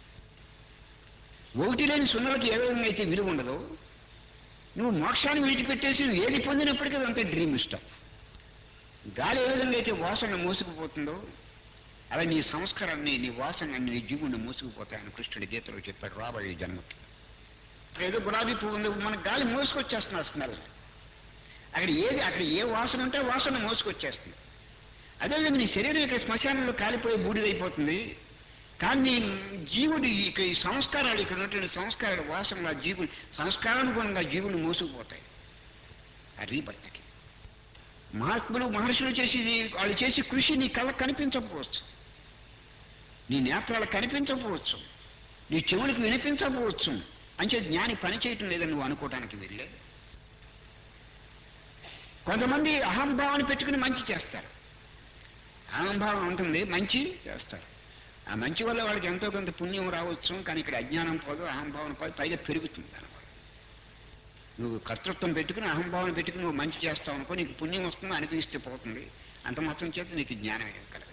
ఒకటి లేని సున్నలకి ఏ విధంగా అయితే విలువ ఉండదో నువ్వు మోక్షాన్ని విడిచిపెట్టేసి నువ్వు ఏది పొందినప్పటికీ అదంతా డ్రీమ్ ఇష్టం గాలి ఏ విధంగా అయితే వాసన మోసుకుపోతుందో అలా నీ సంస్కారాన్ని నీ వాసన నీ జీవుని మోసుకుపోతాయని కృష్ణుడి గీతలో చెప్పాడు రాబోయే జన్మకి అక్కడ ఏదో గులాబీ పువ్వు ఉంది మన గాలి మోసుకొచ్చేస్తున్నా స్మెల్ అక్కడ ఏది అక్కడ ఏ వాసన ఉంటే ఆ వాసన మోసుకొచ్చేస్తుంది అదేవిధంగా నీ శరీరం ఇక్కడ శ్మశానంలో కాలిపోయి బూడిదైపోతుంది కానీ జీవుడు ఇక ఈ సంస్కారాలు ఇక్కడ ఉన్నటువంటి సంస్కారాల వాసనలు ఆ జీవుడు సంస్కారానుగుణంగా జీవుని మోసుకుపోతాయి ఆ రీబర్త్కి మహాత్ములు మహర్షులు చేసి వాళ్ళు చేసి కృషి నీ కళ్ళకు కనిపించకపోవచ్చు నీ నేత్రాలకు కనిపించకపోవచ్చు నీ చెవులకు వినిపించకపోవచ్చు అంటే జ్ఞాని పని చేయటం లేదని నువ్వు అనుకోవడానికి వెళ్ళే కొంతమంది అహంభావాన్ని పెట్టుకుని మంచి చేస్తారు అహంభావం ఉంటుంది మంచి చేస్తారు ఆ మంచి వల్ల వాళ్ళకి ఎంతో కొంత పుణ్యం రావచ్చు కానీ ఇక్కడ అజ్ఞానం పోదు అహంభావం పోదు పైగా పెరుగుతుంది దానివల్ల నువ్వు కర్తృత్వం పెట్టుకుని అహంభావం పెట్టుకుని నువ్వు మంచి చేస్తావు అనుకో నీకు పుణ్యం వస్తుంది అనిపిస్తే పోతుంది అంత మాత్రం చేత నీకు జ్ఞానం ఏం కలగదు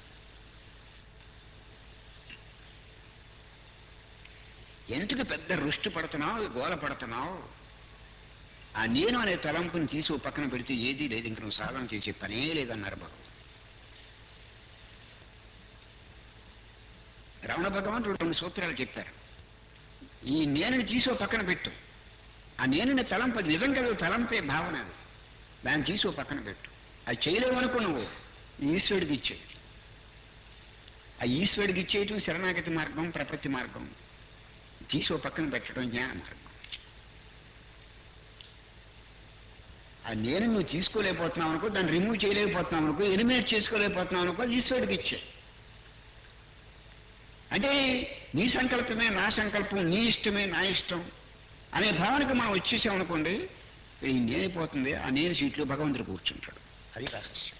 ఎందుకు పెద్ద రుష్టి పడుతున్నావు గోల పడుతున్నావు ఆ నేను అనే తలంపుని తీసి ఓ పక్కన పెడితే ఏదీ లేదు ఇంక నువ్వు సాధన చేసే పనే లేదన్నారు భగవాన్ రమణ భగవంతుడు రెండు సూత్రాలు చెప్పారు ఈ నేనుని తీసి ఓ పక్కన పెట్టు ఆ నేనుని తలంపు అది నిజం కదా తలంపే భావన అది దాన్ని తీసి ఓ పక్కన పెట్టు అది చేయలేమనుకో నువ్వు ఈశ్వరుడికి ఇచ్చేయి ఆ ఈశ్వరుడికి ఇచ్చేయటం శరణాగతి మార్గం ప్రపత్తి మార్గం తీసి ఓ పక్కన పెట్టడం జ్ఞాన మార్గం ఆ నేను నువ్వు తీసుకోలేకపోతున్నావు అనుకో దాన్ని రిమూవ్ చేయలేకపోతున్నావు అనుకో ఎలిమినేట్ చేసుకోలేకపోతున్నావు అనుకో అది ఈశ్వరుడికి ఇచ్చే అంటే నీ సంకల్పమే నా సంకల్పం నీ ఇష్టమే నా ఇష్టం అనే భావనకు మనం వచ్చేసాం అనుకోండి ఈ నేనిపోతుంది ఆ నేను సీట్లో భగవంతుడు కూర్చుంటాడు అది రహస్యం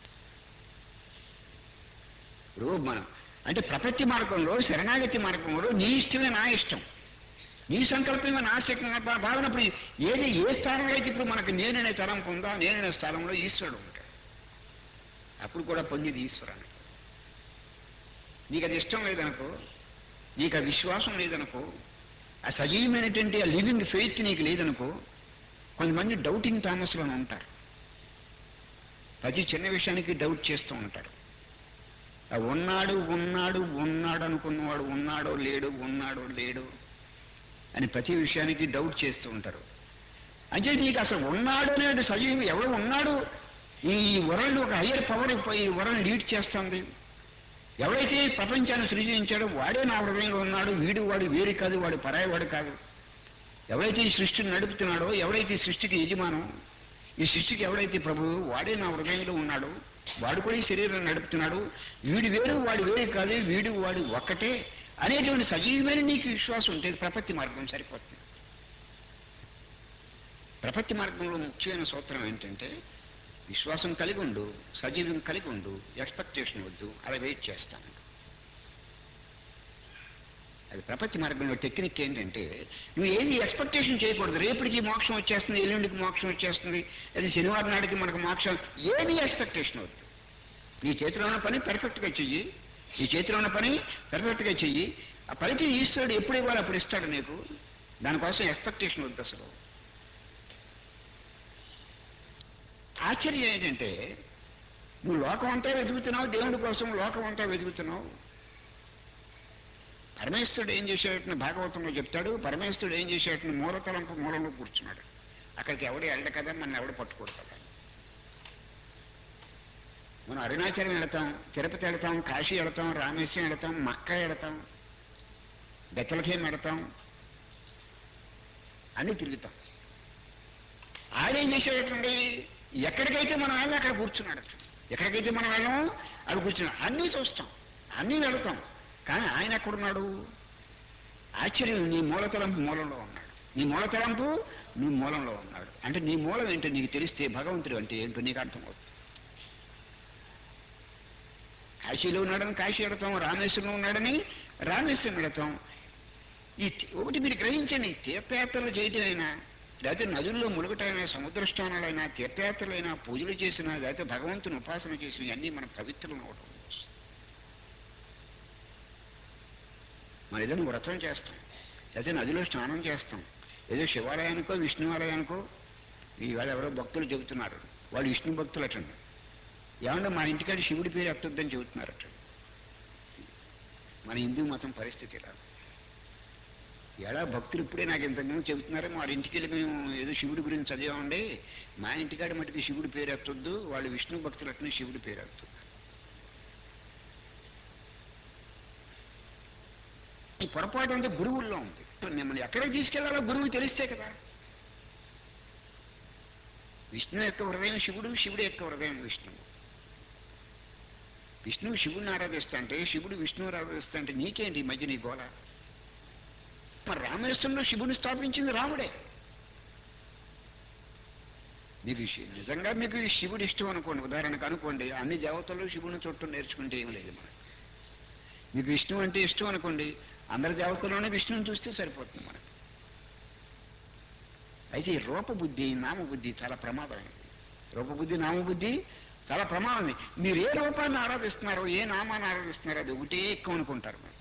ఇప్పుడు మనం అంటే ప్రపత్తి మార్గంలో శరణాగతి మార్గంలో నీ ఇష్టమే నా ఇష్టం నీ సంకల్పమే నా శక్తి భావన ఇప్పుడు ఏది ఏ స్థానంలో అయితే ఇప్పుడు మనకు నేననే తరం ఉందా నేననే స్థానంలో ఈశ్వరుడు ఉంటాడు అప్పుడు కూడా పొందేది ఈశ్వరాన్ని నీకు అది ఇష్టం లేదనుకో నీకు ఆ విశ్వాసం లేదనుకో ఆ సజీవమైనటువంటి ఆ లివింగ్ ఫెయిత్ నీకు లేదనుకో కొంతమంది డౌటింగ్ థామస్లో ఉంటారు ప్రతి చిన్న విషయానికి డౌట్ చేస్తూ ఉంటారు ఆ ఉన్నాడు ఉన్నాడు ఉన్నాడు అనుకున్నవాడు ఉన్నాడో లేడు ఉన్నాడో లేడు అని ప్రతి విషయానికి డౌట్ చేస్తూ ఉంటారు అంటే నీకు అసలు ఉన్నాడు అనేది సజీవం ఎవరు ఉన్నాడు ఈ వరల్డ్ ఒక హయ్యర్ పవర్ ఈ వరల్డ్ లీడ్ చేస్తుంది ఎవడైతే ఈ ప్రపంచాన్ని సృజించాడో వాడే నా హృదయంలో ఉన్నాడు వీడు వాడు వేరు కాదు వాడు పరాయవాడు కాదు ఎవడైతే ఈ సృష్టిని నడుపుతున్నాడో ఎవడైతే ఈ సృష్టికి యజమానం ఈ సృష్టికి ఎవడైతే ప్రభువు వాడే నా హృదయంలో ఉన్నాడు వాడు కూడా ఈ శరీరం నడుపుతున్నాడు వీడు వేరు వాడు వేరు కాదు వీడు వాడు ఒక్కటే అనేటువంటి సజీవమైన నీకు విశ్వాసం ఉంటే ప్రపత్తి మార్గం సరిపోతుంది ప్రపత్తి మార్గంలో ముఖ్యమైన సూత్రం ఏంటంటే విశ్వాసం కలిగి ఉండు సజీవం కలిగి ఉండు ఎక్స్పెక్టేషన్ వద్దు అలా వెయిట్ చేస్తాను అది ప్రపంచ మార్గంలో టెక్నిక్ ఏంటంటే నువ్వు ఏది ఎక్స్పెక్టేషన్ చేయకూడదు రేపటికి మోక్షం వచ్చేస్తుంది ఎల్లుండికి మోక్షం వచ్చేస్తుంది అది శనివారం నాటికి మనకు మోక్షం ఏది ఎక్స్పెక్టేషన్ వద్దు నీ చేతిలో ఉన్న పని పెర్ఫెక్ట్గా చెయ్యి నీ చేతిలో ఉన్న పని పెర్ఫెక్ట్గా చెయ్యి ఆ పనికి ఈశ్వరుడు ఎప్పుడు ఇవ్వాలి అప్పుడు ఇస్తాడు నీకు దానికోసం ఎక్స్పెక్టేషన్ వద్దు అసలు ఆశ్చర్యం ఏంటంటే నువ్వు లోకం అంతా వెతుకుతున్నావు దేవుడి కోసం లోకం అంతా వెతుకుతున్నావు పరమేశ్వరుడు ఏం చేసేటని భాగవతంలో చెప్తాడు పరమేశ్వరుడు ఏం చేసేటని మూలతలంపు మూలంలో కూర్చున్నాడు అక్కడికి ఎవడు వెళ్ళ కదా మన ఎవడు పట్టుకోడు కదా మనం అరుణాచలం వెళతాం తిరుపతి వెళతాం కాశీ వెళతాం రామేశ్వరం వెళతాం మక్క వెళతాం బెత్తలకేం వెళతాం అన్నీ తిరుగుతాం ఆడేం చేసేటండి ఎక్కడికైతే మనం వెళ్ళి అక్కడ కూర్చున్నాడు ఎక్కడికైతే మనం వెళ్ళామో అక్కడ కూర్చున్నాడు అన్నీ చూస్తాం అన్నీ వెళతాం కానీ ఆయన ఎక్కడున్నాడు ఆశ్చర్యం నీ మూలతలంపు మూలంలో ఉన్నాడు నీ మూలతలంపు నీ మూలంలో ఉన్నాడు అంటే నీ మూలం ఏంటో నీకు తెలిస్తే భగవంతుడు అంటే ఏంటో నీకు అర్థమవుతుంది కాశీలో ఉన్నాడని కాశీ వెళతాం రామేశ్వరంలో ఉన్నాడని రామేశ్వరం వెళతాం ఈ తి- ఒకటి మీరు గ్రహించండి తీర్థయాత్రలు చేయటమైనా లేకపోతే నదుల్లో మునుగటైనా సముద్ర స్నానాలైనా తీర్థయాత్రలైనా పూజలు చేసినా లేకపోతే భగవంతుని ఉపాసన చేసినా ఇవన్నీ మన పవిత్రం అవడం మనం ఏదైనా వ్రతం చేస్తాం లేకపోతే నదిలో స్నానం చేస్తాం ఏదో శివాలయానికో విష్ణువాలయానికో ఈవేళ ఎవరో భక్తులు చెబుతున్నారు వాళ్ళు విష్ణు భక్తులు అటండి ఏమన్నా మా ఇంటికాడ శివుడి పేరు ఎత్తొద్దని చెబుతున్నారట మన హిందూ మతం పరిస్థితి ఇలా ఎలా భక్తులు ఇప్పుడే నాకు ఇంతకుముందు చెబుతున్నారు మా ఇంటికి వెళ్ళి మేము ఏదో శివుడి గురించి చదివామండి మా ఇంటికాడ మటుకు శివుడి పేరు ఎత్తొద్దు వాళ్ళు విష్ణు భక్తులు అట్నే శివుడి పేరు ఎత్తొద్దు పొరపాటు అంతా గురువుల్లో ఉంది మిమ్మల్ని ఎక్కడికి తీసుకెళ్లాలో గురువు తెలిస్తే కదా విష్ణు యొక్క హృదయం శివుడు శివుడు యొక్క హృదయం విష్ణువు విష్ణువు శివుడిని ఆరాధిస్తా అంటే శివుడు విష్ణువు ఆరాధిస్తా అంటే నీకేంటి ఈ మధ్య నీ గోళ మరి రామేశ్వరంలో శివుని స్థాపించింది రాముడే మీకు శి- నిజంగా మీకు ఈ శివుడు ఇష్టం అనుకోండి ఉదాహరణకు అనుకోండి అన్ని దేవతలు శివుని చుట్టూ నేర్చుకుంటే ఏం లేదు మనకు మీకు విష్ణు అంటే ఇష్టం అనుకోండి అందరి దేవతల్లోనే విష్ణువుని చూస్తే సరిపోతుంది మనకు అయితే ఈ రూపబుద్ధి నామబుద్ధి చాలా ప్రమాదమైనది రూపబుద్ధి నామబుద్ధి చాలా ప్రమాదం మీరు ఏ రూపాన్ని ఆరాధిస్తున్నారో ఏ నామాన్ని ఆరాధిస్తున్నారో అది ఒకటే ఎక్కువ అనుకుంటారు మీరు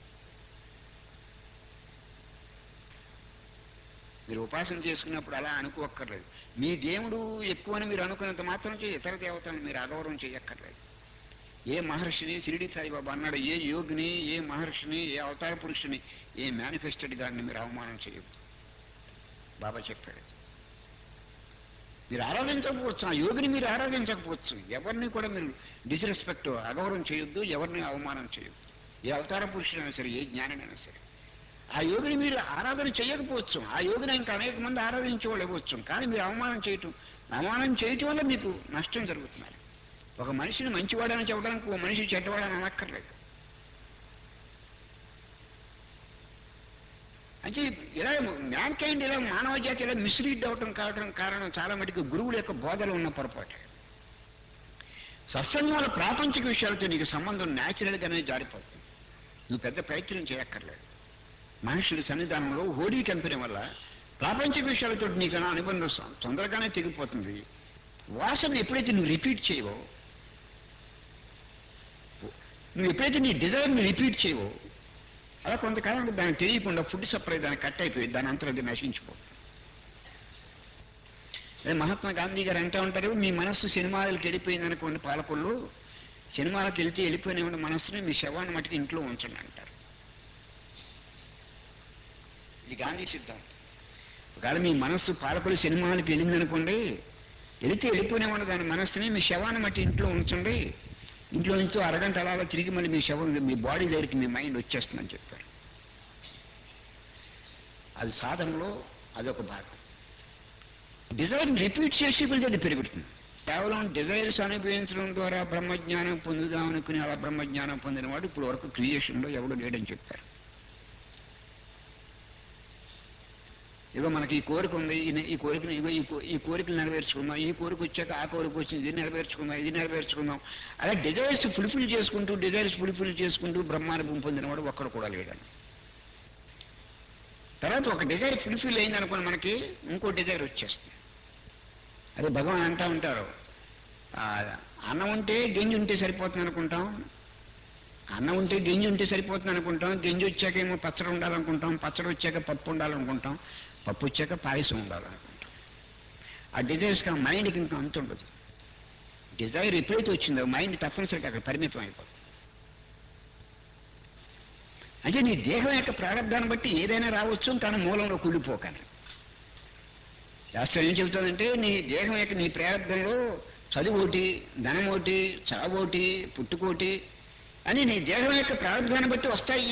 మీరు ఉపాసన చేసుకున్నప్పుడు అలా అనుకోక్కర్లేదు మీ దేవుడు ఎక్కువ అని మీరు అనుకున్నంత మాత్రం చేయ ఇతర దేవతలను మీరు అగౌరవం చేయక్కర్లేదు ఏ మహర్షిని షిరిడి సాయిబాబా అన్నాడు ఏ యోగిని ఏ మహర్షిని ఏ అవతార పురుషుని ఏ మేనిఫెస్టెడ్ గారిని మీరు అవమానం చేయొద్దు బాబా చెప్పాడు మీరు ఆరాధించకపోవచ్చు ఆ యోగిని మీరు ఆరాధించకపోవచ్చు ఎవరిని కూడా మీరు డిస్రెస్పెక్ట్ అగౌరవం చేయొద్దు ఎవరిని అవమానం చేయొద్దు ఏ అవతార పురుషుడైనా సరే ఏ జ్ఞానమైనా సరే ఆ యోగిని మీరు ఆరాధన చేయకపోవచ్చు ఆ యోగిని ఇంకా అనేక మంది ఆరాధించే వాళ్ళు ఇవ్వచ్చు కానీ మీరు అవమానం చేయటం అవమానం చేయటం వల్ల మీకు నష్టం జరుగుతున్నారు ఒక మనిషిని మంచివాడని చెప్పడానికి ఒక మనిషి చెడ్డవాడని అనక్కర్లేదు అంటే ఇలా మ్యాన్ కైండ్ ఇలా మానవ జాతి ఇలా మిస్లీడ్ అవటం కావడం కారణం చాలా మటుకు గురువుల యొక్క బోధలు ఉన్న పొరపాటు సత్సంగాల ప్రాపంచిక విషయాలతో నీకు సంబంధం న్యాచురల్గానే జారిపోతుంది నువ్వు పెద్ద ప్రయత్నం చేయక్కర్లేదు మనుషుల సన్నిధానంలో హోడీ కంపెనీ వల్ల ప్రాపంచిక విషయాలతో నీకు నా అనుబంధం సొ- తొందరగానే తెగిపోతుంది వాసన ఎప్పుడైతే నువ్వు రిపీట్ చేయవో నువ్వు ఎప్పుడైతే నీ డిజైర్ని రిపీట్ చేయవో అలా కొంతకాలం దానికి తెలియకుండా ఫుడ్ సప్లై దానికి కట్ అయిపోయి దాని అంతా అది నశించిపోతుంది అదే మహాత్మా గాంధీ గారు అంటూ ఉంటారు మీ మనస్సు సినిమాలకు వెళ్ళిపోయింది అనుకోండి పాలకుళ్ళు సినిమాలకు వెళ్తే వెళ్ళిపోయిన మనస్సుని మీ శవాన్ని మటుకు ఇంట్లో ఉంచండి అంటారు ఇది గాంధీ సిద్ధాంతం ఒకవేళ మీ మనస్సు పాలకులు సినిమాలకు వెళ్ళింది అనుకోండి వెళితే వెళ్ళిపోయిన దాని మనస్సుని మీ శవాన్ని మట్టి ఇంట్లో ఉంచండి ఇంట్లో నుంచి అరగంట అలా అలా తిరిగి మళ్ళీ మీ శవం మీ బాడీ దగ్గరికి మీ మైండ్ వచ్చేస్తుందని చెప్పారు అది సాధనలో అదొక భాగం డిజైర్ రిపీట్ చేసి కొద్ది అది పెరుగుతుంది కేవలం డిజైర్స్ అనుభవించడం ద్వారా బ్రహ్మజ్ఞానం పొందుదాం అనుకుని అలా బ్రహ్మజ్ఞానం పొందినవాడు ఇప్పుడు వరకు క్రియేషన్లో ఎవడు లేడని చెప్పారు ఇగో మనకి ఈ కోరిక ఉంది ఈ- ఈ కోరికను ఇగో ఈ కో- ఈ కోరికలు నెరవేర్చుకుందాం ఈ కోరిక వచ్చాక ఆ కోరిక వచ్చింది ఇది నెరవేర్చుకుందాం ఇది నెరవేర్చుకుందాం అలా డిజైర్స్ ఫుల్ఫిల్ చేసుకుంటూ డిజైర్స్ ఫుల్ఫిల్ చేసుకుంటూ బ్రహ్మానుభవం పొందినవాడు ఒక్కడు కూడా లేడని తర్వాత ఒక డిజైర్ ఫుల్ఫిల్ అయింది అనుకోండి మనకి ఇంకో డిజైర్ వచ్చేస్తుంది అదే భగవాన్ అంటా ఉంటారు ఆ, అన్నం ఉంటే గింజ ఉంటే సరిపోతుంది అనుకుంటాం అన్నం ఉంటే గింజ ఉంటే సరిపోతుంది అనుకుంటాం గింజ వచ్చాక ఏమో పచ్చడి ఉండాలనుకుంటాం పచ్చడి వచ్చాక పప్పు ఉండాలనుకుంటాం పప్పు వచ్చాక పాయసం ఉండాలనుకుంటాం ఆ డిజైర్స్కి ఆ మైండ్కి ఇంకా అంత ఉండదు డిజైర్ ఎప్పుడైతే వచ్చిందో మైండ్ తప్పనిసరిగా అక్కడ పరిమితం అయిపోతుంది అంటే నీ దేహం యొక్క ప్రారంభాన్ని బట్టి ఏదైనా రావచ్చు తన మూలంలో కుళ్ళిపోకండి శాస్త్రం ఏం చెబుతుందంటే నీ దేహం యొక్క నీ ప్రారంభంలో చదువు ఒకటి ధనం ఒకటి చావోటి పుట్టుకోటి అని నీ దేహం యొక్క ప్రారంభాన్ని బట్టి వస్తాయి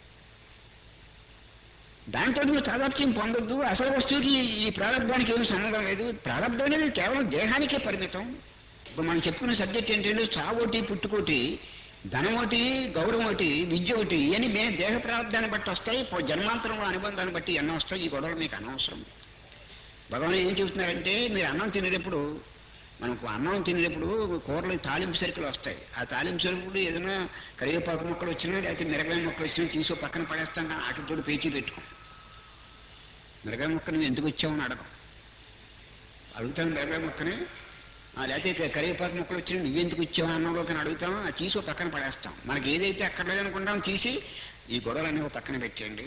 దాంతో నువ్వు తాదాప్యం పొందొద్దు అసలు వస్తువుకి ఈ ప్రారంభానికి ఏమి సంబంధం లేదు ప్రారంభం అనేది కేవలం దేహానికే పరిమితం ఇప్పుడు మనం చెప్పుకున్న సబ్జెక్ట్ ఏంటంటే చావోటి పుట్టుకోటి ధనం ఒకటి గౌరవం ఒకటి విద్య ఒకటి ఇవన్నీ మేము దేహ ప్రారంభాన్ని బట్టి వస్తాయి పో- జన్మాంతరంలో అనుబంధాన్ని బట్టి ఎన్నో వస్తాయి ఈ గొడవలు మీకు అనవసరం భగవాన్ ఏం చెబుతున్నారంటే మీరు అన్నం తినేటప్పుడు మనకు అన్నం తినేటప్పుడు కూరలు తాలింపు సరుకులు వస్తాయి ఆ తాలింపు సరుకులు ఏదైనా కరివేపాకు మొక్కలు వచ్చినా లేకపోతే మిరగాయ మొక్కలు వచ్చినా తీసి ఓ పక్కన పడేస్తాం కానీ ఆటలతో పేచీ పెట్టుకోం మిరగాయ మొక్క నువ్వు ఎందుకు వచ్చావని అడగం అడుగుతాను మిరగాయ మొక్కని ఆ, లేకపోతే ఇక కరివేపాకు మొక్కలు వచ్చినా నువ్వెందుకు వచ్చావు అన్నంలోకి అని అడుగుతాం అది తీసి ఓ పక్కన పడేస్తాం మనకి ఏదైతే అక్కర్లేదు అనుకుంటాం తీసి ఈ గొడవలన్నీ ఓ పక్కన పెట్టేయండి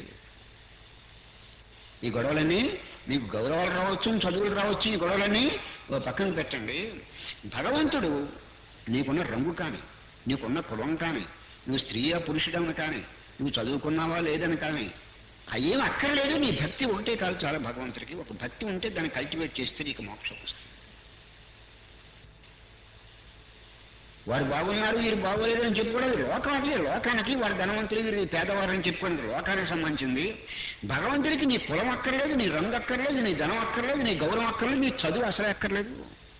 ఈ గొడవలన్నీ మీకు గౌరవాలు రావచ్చు చదువులు రావచ్చు ఈ గొడవలన్నీ ఓ పక్కన పెట్టండి భగవంతుడు నీకున్న రంగు కానీ నీకున్న కులం కానీ నువ్వు స్త్రీయా పురుషుడని కానీ నువ్వు చదువుకున్నావా లేదని కానీ అయ్యేం అక్కర్లేదు నీ భక్తి ఒకటే కాదు చాలా భగవంతుడికి ఒక భక్తి ఉంటే దాన్ని కల్టివేట్ చేస్తే నీకు మోక్షం వస్తుంది వాడు బాగున్నారు వీరు బాగోలేదు అని చెప్పుకోవడం లోకం అది లోకానికి వాడు ధనవంతులు వీరు పేదవారు అని చెప్పుకోవడం లోకానికి సంబంధించింది భగవంతుడికి నీ కులం అక్కర్లేదు నీ రంగు అక్కర్లేదు నీ ధనం అక్కర్లేదు నీ గౌరవం అక్కర్లేదు నీ చదువు అసలే అక్కర్లేదు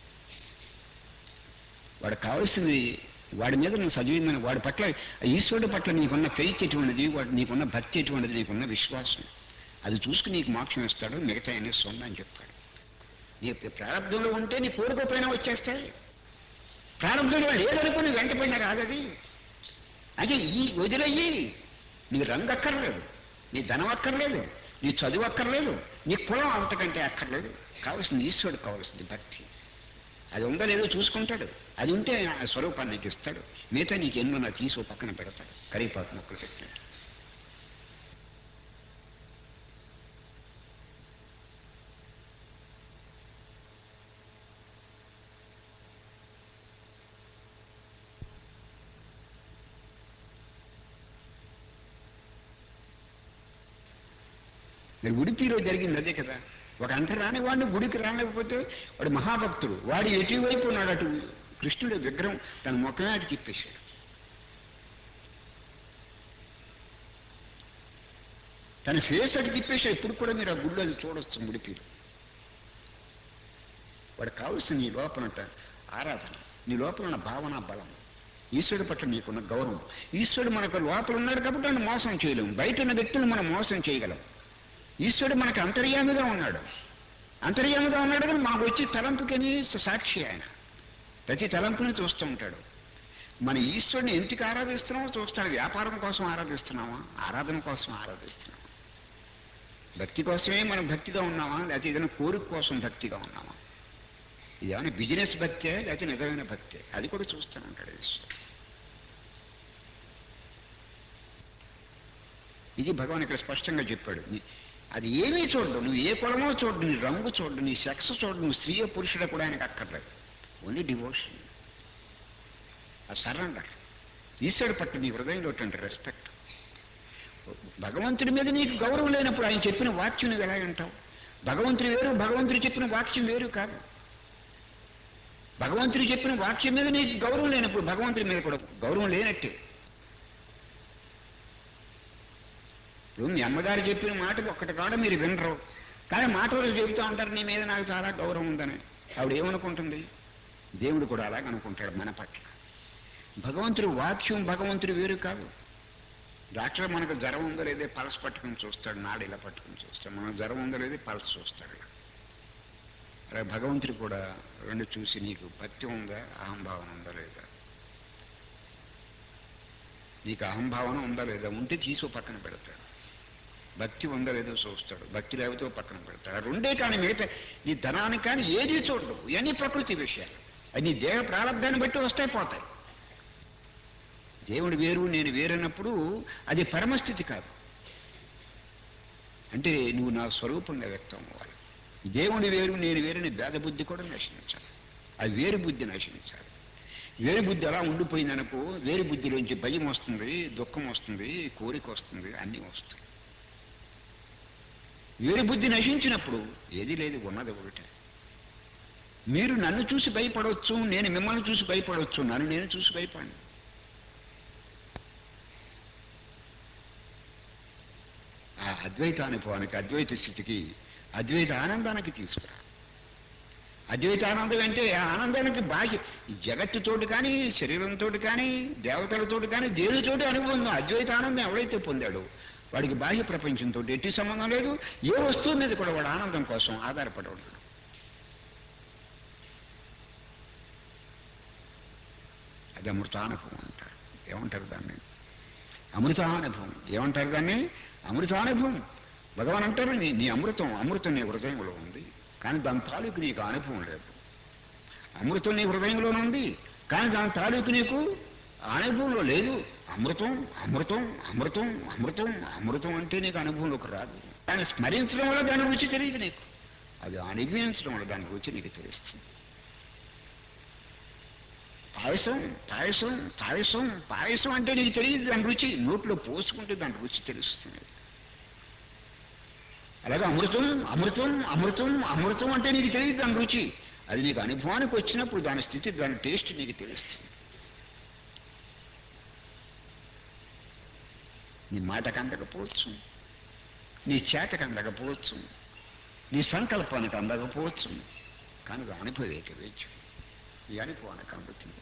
వాడు కావాల్సింది వాడి మీద నువ్వు చదివిందని వాడి పట్ల ఈశ్వరుడి పట్ల నీకున్న ఫెయిత్ ఎటువంటిది వాడు నీకున్న భక్తి ఎటువంటిది నీకున్న విశ్వాసం అది చూసుకుని నీకు మోక్షం ఇస్తాడు మిగతా అన్ని సొంత అని చెప్పాడు నీ ప్రారంభంలో ఉంటే నీ కోరుకోపోయినా వచ్చేస్తాయి ప్రారంభంలో లేదనుకుని వెంటపడిన రాదది అంటే ఈ వదిలయ్యి నీ రంగు అక్కర్లేదు నీ ధనం అక్కర్లేదు నీ చదువు అక్కర్లేదు నీ కులం అంతకంటే అక్కర్లేదు కావాల్సింది ఈశ్వరుడు కావాల్సింది భక్తి అది ఉందో లేదో చూసుకుంటాడు అది ఉంటే ఆ స్వరూపాన్ని నీకు ఇస్తాడు మిగతా నీకు ఎన్నో నా తీసి పక్కన పెడతాడు కరివేపాకు మొక్కలు పెట్టినట్టు మరి ఉడిపిలో జరిగింది అదే కదా ఒక అంత రాని వాడిని గుడికి రానికపోతే వాడు మహాభక్తుడు వాడు ఎటువైపు ఉన్నాడు అటు కృష్ణుడి విగ్రహం తన ముఖమే అటు తిప్పేశాడు తన ఫేస్ అటు తిప్పేశాడు ఇప్పుడు కూడా మీరు ఆ గుడిలో అది చూడొచ్చు ఉడిపిలో వాడు కావలసిన నీ లోపల ఆరాధన నీ లోపల ఉన్న భావన బలం ఈశ్వరుడు పట్ల నీకున్న గౌరవం ఈశ్వరుడు మనకు లోపల ఉన్నాడు కాబట్టి మనం మోసం చేయలేము బయట ఉన్న వ్యక్తులు మనం మోసం చేయగలం ఈశ్వరుడు మనకు అంతర్యామిగా ఉన్నాడు అంతర్యామిగా ఉన్నాడు కానీ మాకు వచ్చి తలంపుకని సాక్షి ఆయన ప్రతి తలంపుని చూస్తూ ఉంటాడు మన ఈశ్వరుని ఎందుకు ఆరాధిస్తున్నామో చూస్తాడు వ్యాపారం కోసం ఆరాధిస్తున్నామా ఆరాధన కోసం ఆరాధిస్తున్నామా భక్తి కోసమే మనం భక్తిగా ఉన్నామా లేకపోతే ఏదైనా కోరిక కోసం భక్తిగా ఉన్నామా ఇది ఏమైనా బిజినెస్ భక్తే లేకపోతే నిజమైన భక్తే అది కూడా చూస్తూనే ఉంటాడు ఈశ్వరుడు ఇది భగవాన్ ఇక్కడ స్పష్టంగా చెప్పాడు నీ- అది ఏమీ చూడడు నువ్వు ఏ కులమో చూడు నీ రంగు చూడు నీ సెక్స్ చూడు నువ్వు స్త్రీయో పురుషుడో కూడా ఆయనకు అక్కర్లేదు ఓన్లీ డివోషన్ ఆ సరెండర్ ఈశ్వరుడు పట్ల నీ హృదయంలో ఉన్నటువంటి రెస్పెక్ట్ భగవంతుడి మీద నీకు గౌరవం లేనప్పుడు ఆయన చెప్పిన వాక్యం నువ్వు ఎలా వింటావు భగవంతుడు వేరు భగవంతుడు చెప్పిన వాక్యం వేరు కాదు భగవంతుడు చెప్పిన వాక్యం మీద నీకు గౌరవం లేనప్పుడు భగవంతుడి మీద కూడా గౌరవం లేనట్టే ఇప్పుడు మీ అమ్మగారు చెప్పిన మాట ఒక్కటి కాడ మీరు వినరు కానీ మాట వరకు చెబుతూ ఉంటారు నీ మీద నాకు చాలా గౌరవం ఉందని ఆవిడ ఏమనుకుంటుంది దేవుడు కూడా అలాగ అనుకుంటాడు మన పట్ల భగవంతుడు వాక్యం భగవంతుడు వేరు కాదు డాక్టర్ మనకు జ్వరం ఉందో లేదే పల్స్ పట్టుకుని చూస్తాడు నాడు ఇలా పట్టుకుని చూస్తాడు మనకు జ్వరం ఉందో లేదే పల్స్ చూస్తాడు అలా భగవంతుడు కూడా రెండు చూసి నీకు భక్తి ఉందా అహంభావన ఉందా లేదా నీకు అహంభావన ఉందా లేదా ఉంటే తీసి ఓ పక్కన పెడతాడు భక్తి ఉందా లేదో చూస్తాడు భక్తి లేకపోతే ఓ పక్కన పెడతాడు ఆ రెండే కానీ మిగతా నీ ధనాన్ని కానీ ఏది చూడడు ఇవన్నీ ప్రకృతి విషయాలు అది నీ దేహ ప్రారంభాన్ని బట్టి వస్తాయి పోతాయి దేవుడు వేరు నేను వేరన్నప్పుడు అది పరమస్థితి కాదు అంటే నువ్వు నా స్వరూపంగా వ్యక్తం అవ్వాలి దేవుని వేరు నేను వేరని భేద బుద్ధి కూడా నశించాలి ఆ వేరు బుద్ధి నశించాలి వేరు బుద్ధి అలా ఉండిపోయిందనుకో వేరు బుద్ధిలోంచి భయం వస్తుంది దుఃఖం వస్తుంది కోరిక వస్తుంది అన్నీ వస్తాయి వేరు బుద్ధి నశించినప్పుడు ఏది లేదు ఉన్నది ఒకటే మీరు నన్ను చూసి భయపడవచ్చు నేను మిమ్మల్ని చూసి భయపడవచ్చు నన్ను నేను చూసి భయపడను ఆ అద్వైత అనుభవానికి అద్వైత స్థితికి అద్వైత ఆనందానికి తీసుకురా అద్వైత ఆనందం అంటే ఆ ఆనందానికి బాహ్య ఈ జగత్తుతోటి కానీ శరీరంతో కానీ దేవతలతోటి కానీ దేనితోటి అనుభవం ఉందో అద్వైత ఆనందం ఎవడైతే పొందాడో వాడికి బాహ్య ప్రపంచంతో ఎట్టి సంబంధం లేదు ఏ వస్తువు మీద కూడా వాడు ఆనందం కోసం ఆధారపడి ఉంటాడు అది అమృతానుభవం అంటారు ఏమంటారు దాన్ని అమృతానుభవం ఏమంటారు దాన్ని అమృతానుభవం భగవాన్ అంటారు నీ నీ అమృతం అమృతం నీ హృదయంలో ఉంది కానీ దాని తాలూకు నీకు అనుభవం లేదు అమృతం నీ హృదయంలోనే ఉంది కానీ దాని తాలూకు నీకు అనుభవంలో లేదు అమృతం అమృతం అమృతం అమృతం అమృతం అంటే నీకు అనుభవంలోకి రాదు దాన్ని స్మరించడం వల్ల దాని రుచి తెలియదు నీకు అది అనుభవించడం వల్ల దాని రుచి నీకు తెలుస్తుంది పాయసం పాయసం పాయసం పాయసం అంటే నీకు తెలియదు దాని రుచి నోట్లో పోసుకుంటే దాని రుచి తెలుస్తుంది అలాగే అమృతం అమృతం అమృతం అమృతం అంటే నీకు తెలియదు దాని రుచి అది నీకు అనుభవానికి వచ్చినప్పుడు దాని స్థితి దాని టేస్ట్ నీకు తెలుస్తుంది నీ మాటకు అందకపోవచ్చు నీ చేతకు అందకపోవచ్చు నీ సంకల్పానికి అందకపోవచ్చు కానీ ఇది అనుభవేక వేచ్చు ఈ అనుభవానికి అందుతుంది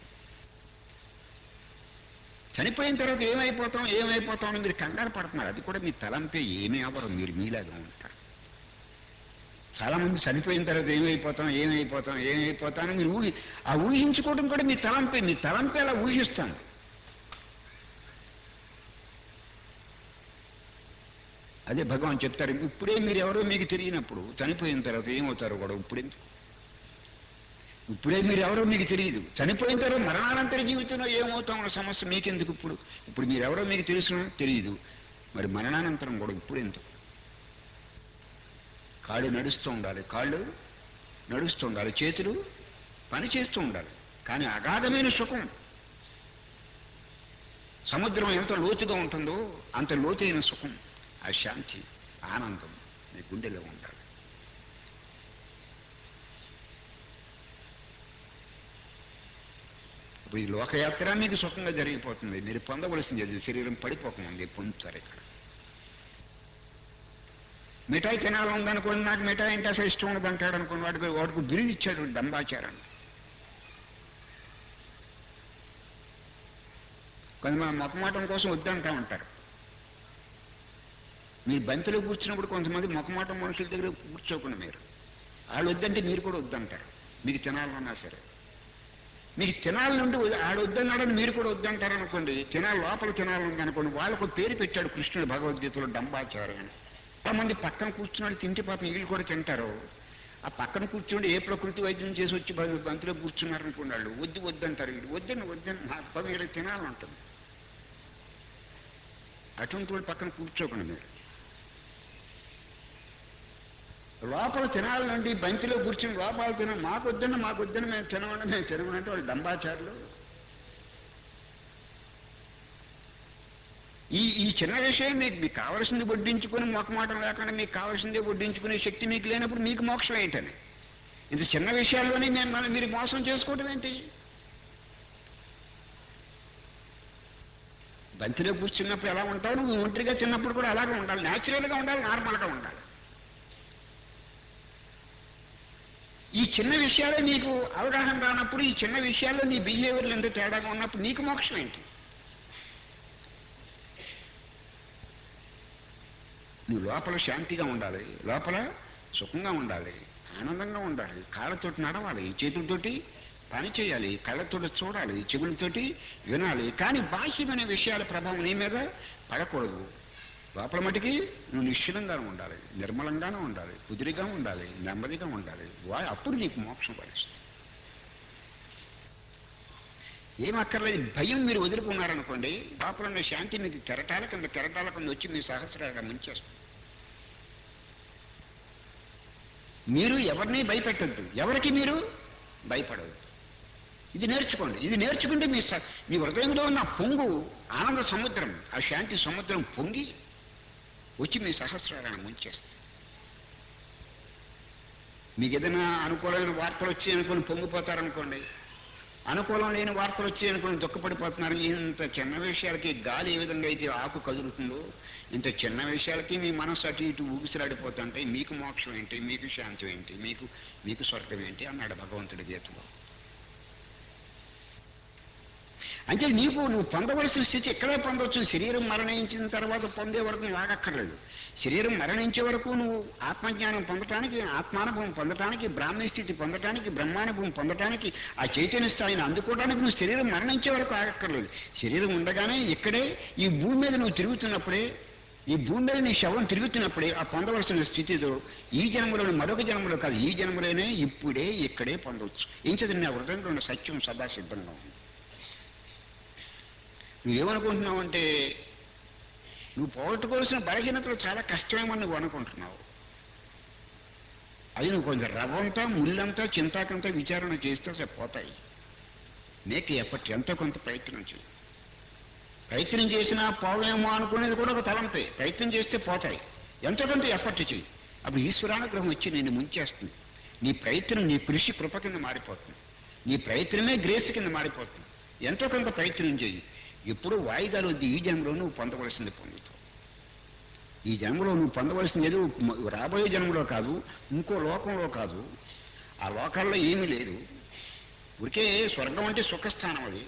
చనిపోయిన తర్వాత ఏమైపోతాం ఏమైపోతాం అని మీరు కంగారు పడుతున్నారు అది కూడా మీ తలంపే ఏమీ అవ్వరు మీరు మీలాగా ఉంటారు చాలా మంది చనిపోయిన తర్వాత ఏమైపోతాం ఏమైపోతాం ఏమైపోతాం అని మీరు ఊహి ఆ ఊహించుకోవడం కూడా మీ తలంపే మీ తలంపే అలా ఊహిస్తాను అదే భగవాన్ చెప్తారు ఇప్పుడే మీరు ఎవరో మీకు తెలియనప్పుడు చనిపోయిన తర్వాత ఏమవుతారో కూడా ఇప్పుడే ఇప్పుడే మీరు ఎవరో మీకు తెలియదు చనిపోయిన తర్వాత మరణానంతర జీవితంలో ఏమవుతాం అన్న సమస్య మీకెందుకు ఇప్పుడు ఇప్పుడు మీరు ఎవరో మీకు తెలుసునా తెలియదు మరి మరణానంతరం కూడా ఇప్పుడు ఎందుకు కాళ్ళు నడుస్తూ ఉండాలి కాళ్ళు నడుస్తూ ఉండాలి చేతులు పని చేస్తూ ఉండాలి కానీ అగాధమైన సుఖం సముద్రం ఎంత లోతుగా ఉంటుందో అంత లోతైన సుఖం ఆ శాంతి ఆనందం మీ గుండెలో ఉండాలి ఇప్పుడు ఈ లోకయాత్ర మీకు సుఖంగా జరిగిపోతుంది మీరు పొందవలసింది అది శరీరం పడిపోకముంది పొందుతారు ఇక్కడ మిఠాయి తినాలి ఉందనుకోండి నాకు మిఠాయి అంటే అసలు ఇష్టం ఉండదు అంటాడు అనుకోండి వాడికి వాడికి బిరుదు ఇచ్చాడు దంబాచారాన్ని కొంతమంది మొక్కమాటం కోసం వద్దంటా ఉంటారు మీరు బంతిలో కూర్చున్నప్పుడు కొంతమంది మొక్కమాటం మనుషుల దగ్గర కూర్చోకుండా మీరు వాళ్ళు వద్దంటే మీరు కూడా వద్దంటారు మీకు తినాలన్నా సరే మీకు తినాలి నుండి ఆడు వద్దన్నాడని మీరు కూడా వద్దంటారు అనుకోండి తినాలి లోపల తినాలని అనుకోండి వాళ్ళకు ఒక పేరు పెట్టాడు కృష్ణుడు భగవద్గీతలో డంబాచారం అని కొంతమంది పక్కన కూర్చున్నాడు తింటే పాపం వీళ్ళు కూడా తింటారు ఆ పక్కన కూర్చుండి ఏ ప్రకృతి వైద్యం చేసి వచ్చి బ- బంతిలో కూర్చున్నారు అనుకోండి వాళ్ళు వద్దు వద్దంటారు వీళ్ళు వద్దని వద్దని మా అప్ప వీళ్ళకి తినాలంటుంది అటువంటి వాళ్ళు పక్కన కూర్చోకండి మీరు లోపల తినాలండి బంతిలో కూర్చుని లోపల తిన మాకు వద్దని మాకు వద్దని మేము తినమండి మేము తినమంటే వాళ్ళు దంబాచారులు ఈ ఈ చిన్న విషయం మీకు మీకు కావాల్సింది వడ్డించుకుని మొక్కమాటం లేకుండా మీకు కావాల్సిందే వడ్డించుకునే శక్తి మీకు లేనప్పుడు మీకు మోక్షం ఏంటని ఇది చిన్న విషయాల్లోనే నేను మనం మీరు మోసం చేసుకోవటం ఏంటి బంతిలో కూర్చున్నప్పుడు ఎలా ఉంటావు నువ్వు ఒంటరిగా చిన్నప్పుడు కూడా అలాగే ఉండాలి న్యాచురల్గా ఉండాలి నార్మల్గా ఉండాలి ఈ చిన్న విషయాలే నీకు అవగాహన రానప్పుడు ఈ చిన్న విషయాల్లో నీ బిహేవియర్లు ఎంత తేడాగా ఉన్నప్పుడు నీకు మోక్షం ఏంటి నువ్వు లోపల శాంతిగా ఉండాలి లోపల సుఖంగా ఉండాలి ఆనందంగా ఉండాలి కాళ్ళతోటి నడవాలి చేతులతోటి పని చేయాలి కళ్ళతోటి చూడాలి చెవులతోటి వినాలి కానీ బాహ్యమైన విషయాల ప్రభావం నీ మీద పడకూడదు లోపల మటుకి నువ్వు నిశ్చలంగా ఉండాలి నిర్మలంగానే ఉండాలి కుదిరిగా ఉండాలి నెమ్మదిగా ఉండాలి వా అప్పుడు నీకు మోక్షం ఫలిస్తుంది ఏం అక్కర్లేదు భయం మీరు వదులుకున్నారనుకోండి లోపల ఉన్న శాంతి మీకు కెరటాల కింద కెరటాల కింద వచ్చి మీ సహస్రాలుగా ముంచేస్తుంది మీరు ఎవరిని భయపెట్టద్దు ఎవరికి మీరు భయపడవద్దు ఇది నేర్చుకోండి ఇది నేర్చుకుంటే మీ స- మీ హృదయంలో ఉన్న పొంగు ఆనంద సముద్రం ఆ శాంతి సముద్రం పొంగి వచ్చి మీ సహస్రాలను ముంచేస్తుంది మీకు ఏదైనా అనుకూలమైన వార్తలు వచ్చి అనుకుని పొంగిపోతారనుకోండి అనుకూలం లేని వార్తలు వచ్చి అనుకుని దుఃఖపడిపోతున్నారు ఇంత చిన్న విషయాలకి గాలి ఏ విధంగా అయితే ఆకు కదులుతుందో ఇంత చిన్న విషయాలకి మీ మనసు అటు ఇటు ఊగిసలాడిపోతుంటే మీకు మోక్షం ఏంటి మీకు శాంతి ఏంటి మీకు మీకు స్వర్గం ఏంటి అన్నాడు భగవంతుడి గీతలో అంటే నీకు నువ్వు పొందవలసిన స్థితి ఎక్కడే పొందవచ్చు శరీరం మరణించిన తర్వాత పొందే వరకు నువ్వు ఆగక్కర్లేదు శరీరం మరణించే వరకు నువ్వు ఆత్మజ్ఞానం పొందటానికి ఆత్మానుభవం పొందటానికి బ్రాహ్మణ స్థితి పొందటానికి బ్రహ్మానుభవం పొందటానికి ఆ చైతన్య స్థాయిని అందుకోవడానికి నువ్వు శరీరం మరణించే వరకు ఆగక్కర్లేదు శరీరం ఉండగానే ఇక్కడే ఈ భూమి మీద నువ్వు తిరుగుతున్నప్పుడే ఈ భూమి మీద నీ శవం తిరుగుతున్నప్పుడే ఆ పొందవలసిన స్థితిలో ఈ జన్మలో మరొక జన్మలో కాదు ఈ జన్మలోనే ఇప్పుడే ఇక్కడే పొందవచ్చు ఏం చదివిన నా హృదయంలో ఉన్న సత్యం సదా సిద్ధంగా ఉంది నువ్వేమనుకుంటున్నావు అంటే నువ్వు పోగొట్టుకోవాల్సిన బలహీనతలు చాలా కష్టమేమని నువ్వు అనుకుంటున్నావు అది నువ్వు కొంచెం రవ్వంతా ముళ్ళంతా చింతాకంతా విచారణ చేస్తే అసలు పోతాయి మేక్ ఎఫర్ట్ ఎంతో కొంత ప్రయత్నం చేయి ప్రయత్నం చేసినా పోవేమో అనుకునేది కూడా ఒక తలంపే ప్రయత్నం చేస్తే పోతాయి ఎంతో కొంత ఎఫర్ట్ చేయి అప్పుడు ఈశ్వరానుగ్రహం వచ్చి నేను ముంచేస్తుంది నీ ప్రయత్నం నీ కృషి కృప కింద మారిపోతుంది నీ ప్రయత్నమే గ్రేస్ కింద మారిపోతుంది ఎంతో కొంత ప్రయత్నం చేయి ఎప్పుడు వాయిదాలు వద్దు ఈ జన్మలో నువ్వు పొందవలసింది పొందుతావు ఈ జన్మలో నువ్వు పొందవలసింది ఏదో మ- రాబోయే జన్మలో కాదు ఇంకో లోకంలో కాదు ఆ లోకాల్లో ఏమీ లేదు ఊరికే స్వర్గం అంటే సుఖస్థానం అది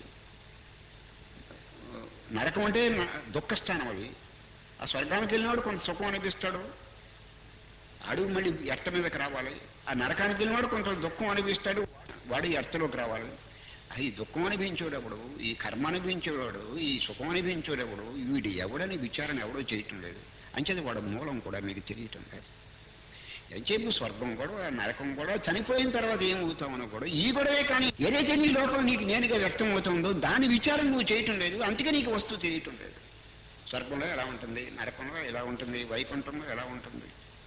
నరకం అంటే న- దుఃఖస్థానం అది ఆ స్వర్గానికి వెళ్ళినవాడు కొంత సుఖం అనిపిస్తాడు అడుగు మళ్ళీ ఎర్త మీదకి రావాలి ఆ నరకానికి వెళ్ళినవాడు కొంత దుఃఖం అనిపిస్తాడు వాడు ఎర్తలోకి రావాలి అది దుఃఖం అనిపించేవాడు ఈ కర్మ అనిపించేవాడు ఈ సుఖం అనిపించేవాడు వీడు ఎవడని విచారణ ఎవడో చేయటం లేదు అంచేది వాడు మూలం కూడా మీకు తెలియటం లేదు ఎంతసేపు స్వర్గం కూడా నరకం కూడా చనిపోయిన తర్వాత ఏమవుతామని కూడా ఈ గొడవే కానీ ఏదైతే నీ లోపల నీకు నేనుగా వ్యక్తం అవుతుందో దాని విచారం నువ్వు చేయటం లేదు అందుకే నీకు వస్తువు తెలియటం లేదు స్వర్గంలో ఎలా ఉంటుంది నరకంలో ఎలా ఉంటుంది వైకుంఠంలో ఎలా ఉంటుంది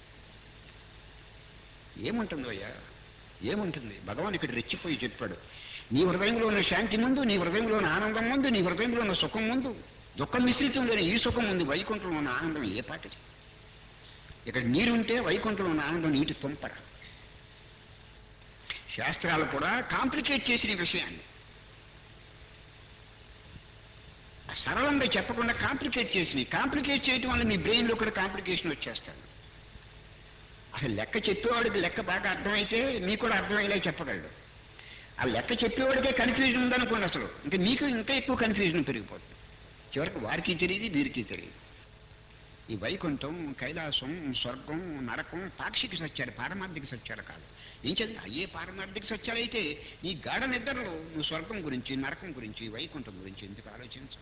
ఏముంటుందో అయ్యా ఏముంటుంది భగవాన్ ఇక్కడ రెచ్చిపోయి చెప్పాడు నీ హృదయంలో ఉన్న శాంతి ముందు నీ హృదయంలో ఉన్న ఆనందం ముందు నీ హృదయంలో ఉన్న సుఖం ముందు దుఃఖం మిశ్రితం లేని ఈ సుఖం ముందు వైకుంఠంలో ఉన్న ఆనందం ఏ పాటిది ఇక్కడ నీరుంటే వైకుంఠంలో ఉన్న ఆనందం నీటి తుంపర శాస్త్రాలు కూడా కాంప్లికేట్ చేసిన విషయాన్ని సరళంగా చెప్పకుండా కాంప్లికేట్ చేసినాయి కాంప్లికేట్ చేయటం వల్ల మీ బ్రెయిన్లో కూడా కాంప్లికేషన్ వచ్చేస్తాను అసలు లెక్క చెప్పేవాడికి లెక్క బాగా అర్థమైతే మీకు కూడా అర్థమయ్యేలా చెప్పగలడు ఆ లెక్క చెప్పేవాడికే కన్ఫ్యూజన్ ఉందనుకోండి అసలు ఇంకా మీకు ఇంకా ఎక్కువ కన్ఫ్యూజన్ పెరిగిపోతుంది చివరికి వారికి తెలియదు వీరికి తెలియదు ఈ వైకుంఠం కైలాసం స్వర్గం నరకం పాక్షిక సత్యాలు పారమార్థిక సత్యాలు కాదు ఏం చదివి అయ్యే పారమార్థిక సత్యాలు అయితే నీ గాఢ నిద్రలో నువ్వు స్వర్గం గురించి నరకం గురించి వైకుంఠం గురించి ఎందుకు ఆలోచించు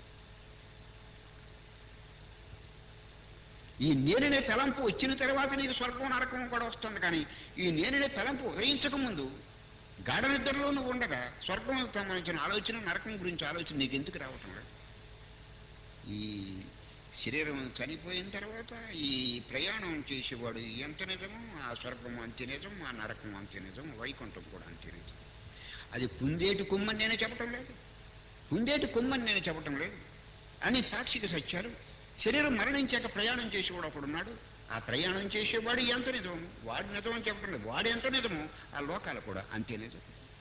ఈ నేననే తలంపు వచ్చిన తర్వాత నీకు స్వర్గం నరకం కూడా వస్తుంది కానీ ఈ నేననే తలంపు ఉదయించక ముందు గాఢ నిద్రలో నువ్వు ఉండగా స్వర్గం సంబంధించిన ఆలోచన నరకం గురించి ఆలోచన నీకు ఎందుకు రావటం లేదు ఈ శరీరం చనిపోయిన తర్వాత ఈ ప్రయాణం చేసేవాడు ఎంత నిజమో ఆ స్వర్గం అంతే నిజం ఆ నరకం అంతే నిజం వైకుంఠం కూడా అంతే నిజం అది కుందేటి కుమ్మని నేను చెప్పటం లేదు కుందేటి కుమ్మని నేను చెప్పటం లేదు అని సాక్షిక సత్యాలు శరీరం మరణించాక ప్రయాణం చేసేవాడు ఒకడున్నాడు ఆ ప్రయాణం చేసేవాడు ఎంత నిజం వాడు నిజం అని చెప్పటం లేదు వాడు ఎంత నిజమో ఆ లోకాలు కూడా అంతే నిజం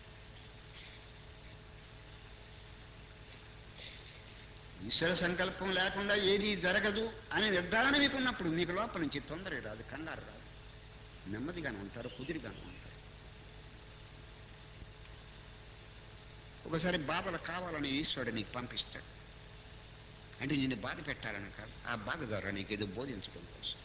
ఈశ్వర సంకల్పం లేకుండా ఏది జరగదు అనే నిర్ధారణ మీకు ఉన్నప్పుడు మీకు లోపల నుంచి తొందర రాదు కంగారు రాదు నెమ్మదిగానే ఉంటారు కుదిరిగానే ఉంటారు ఒకసారి బాధలు కావాలని ఈశ్వరుడు నీకు పంపిస్తాడు అంటే నిన్ను బాధ పెట్టాలని కాదు ఆ బాధ ద్వారా నీకేదో బోధించడం కోసం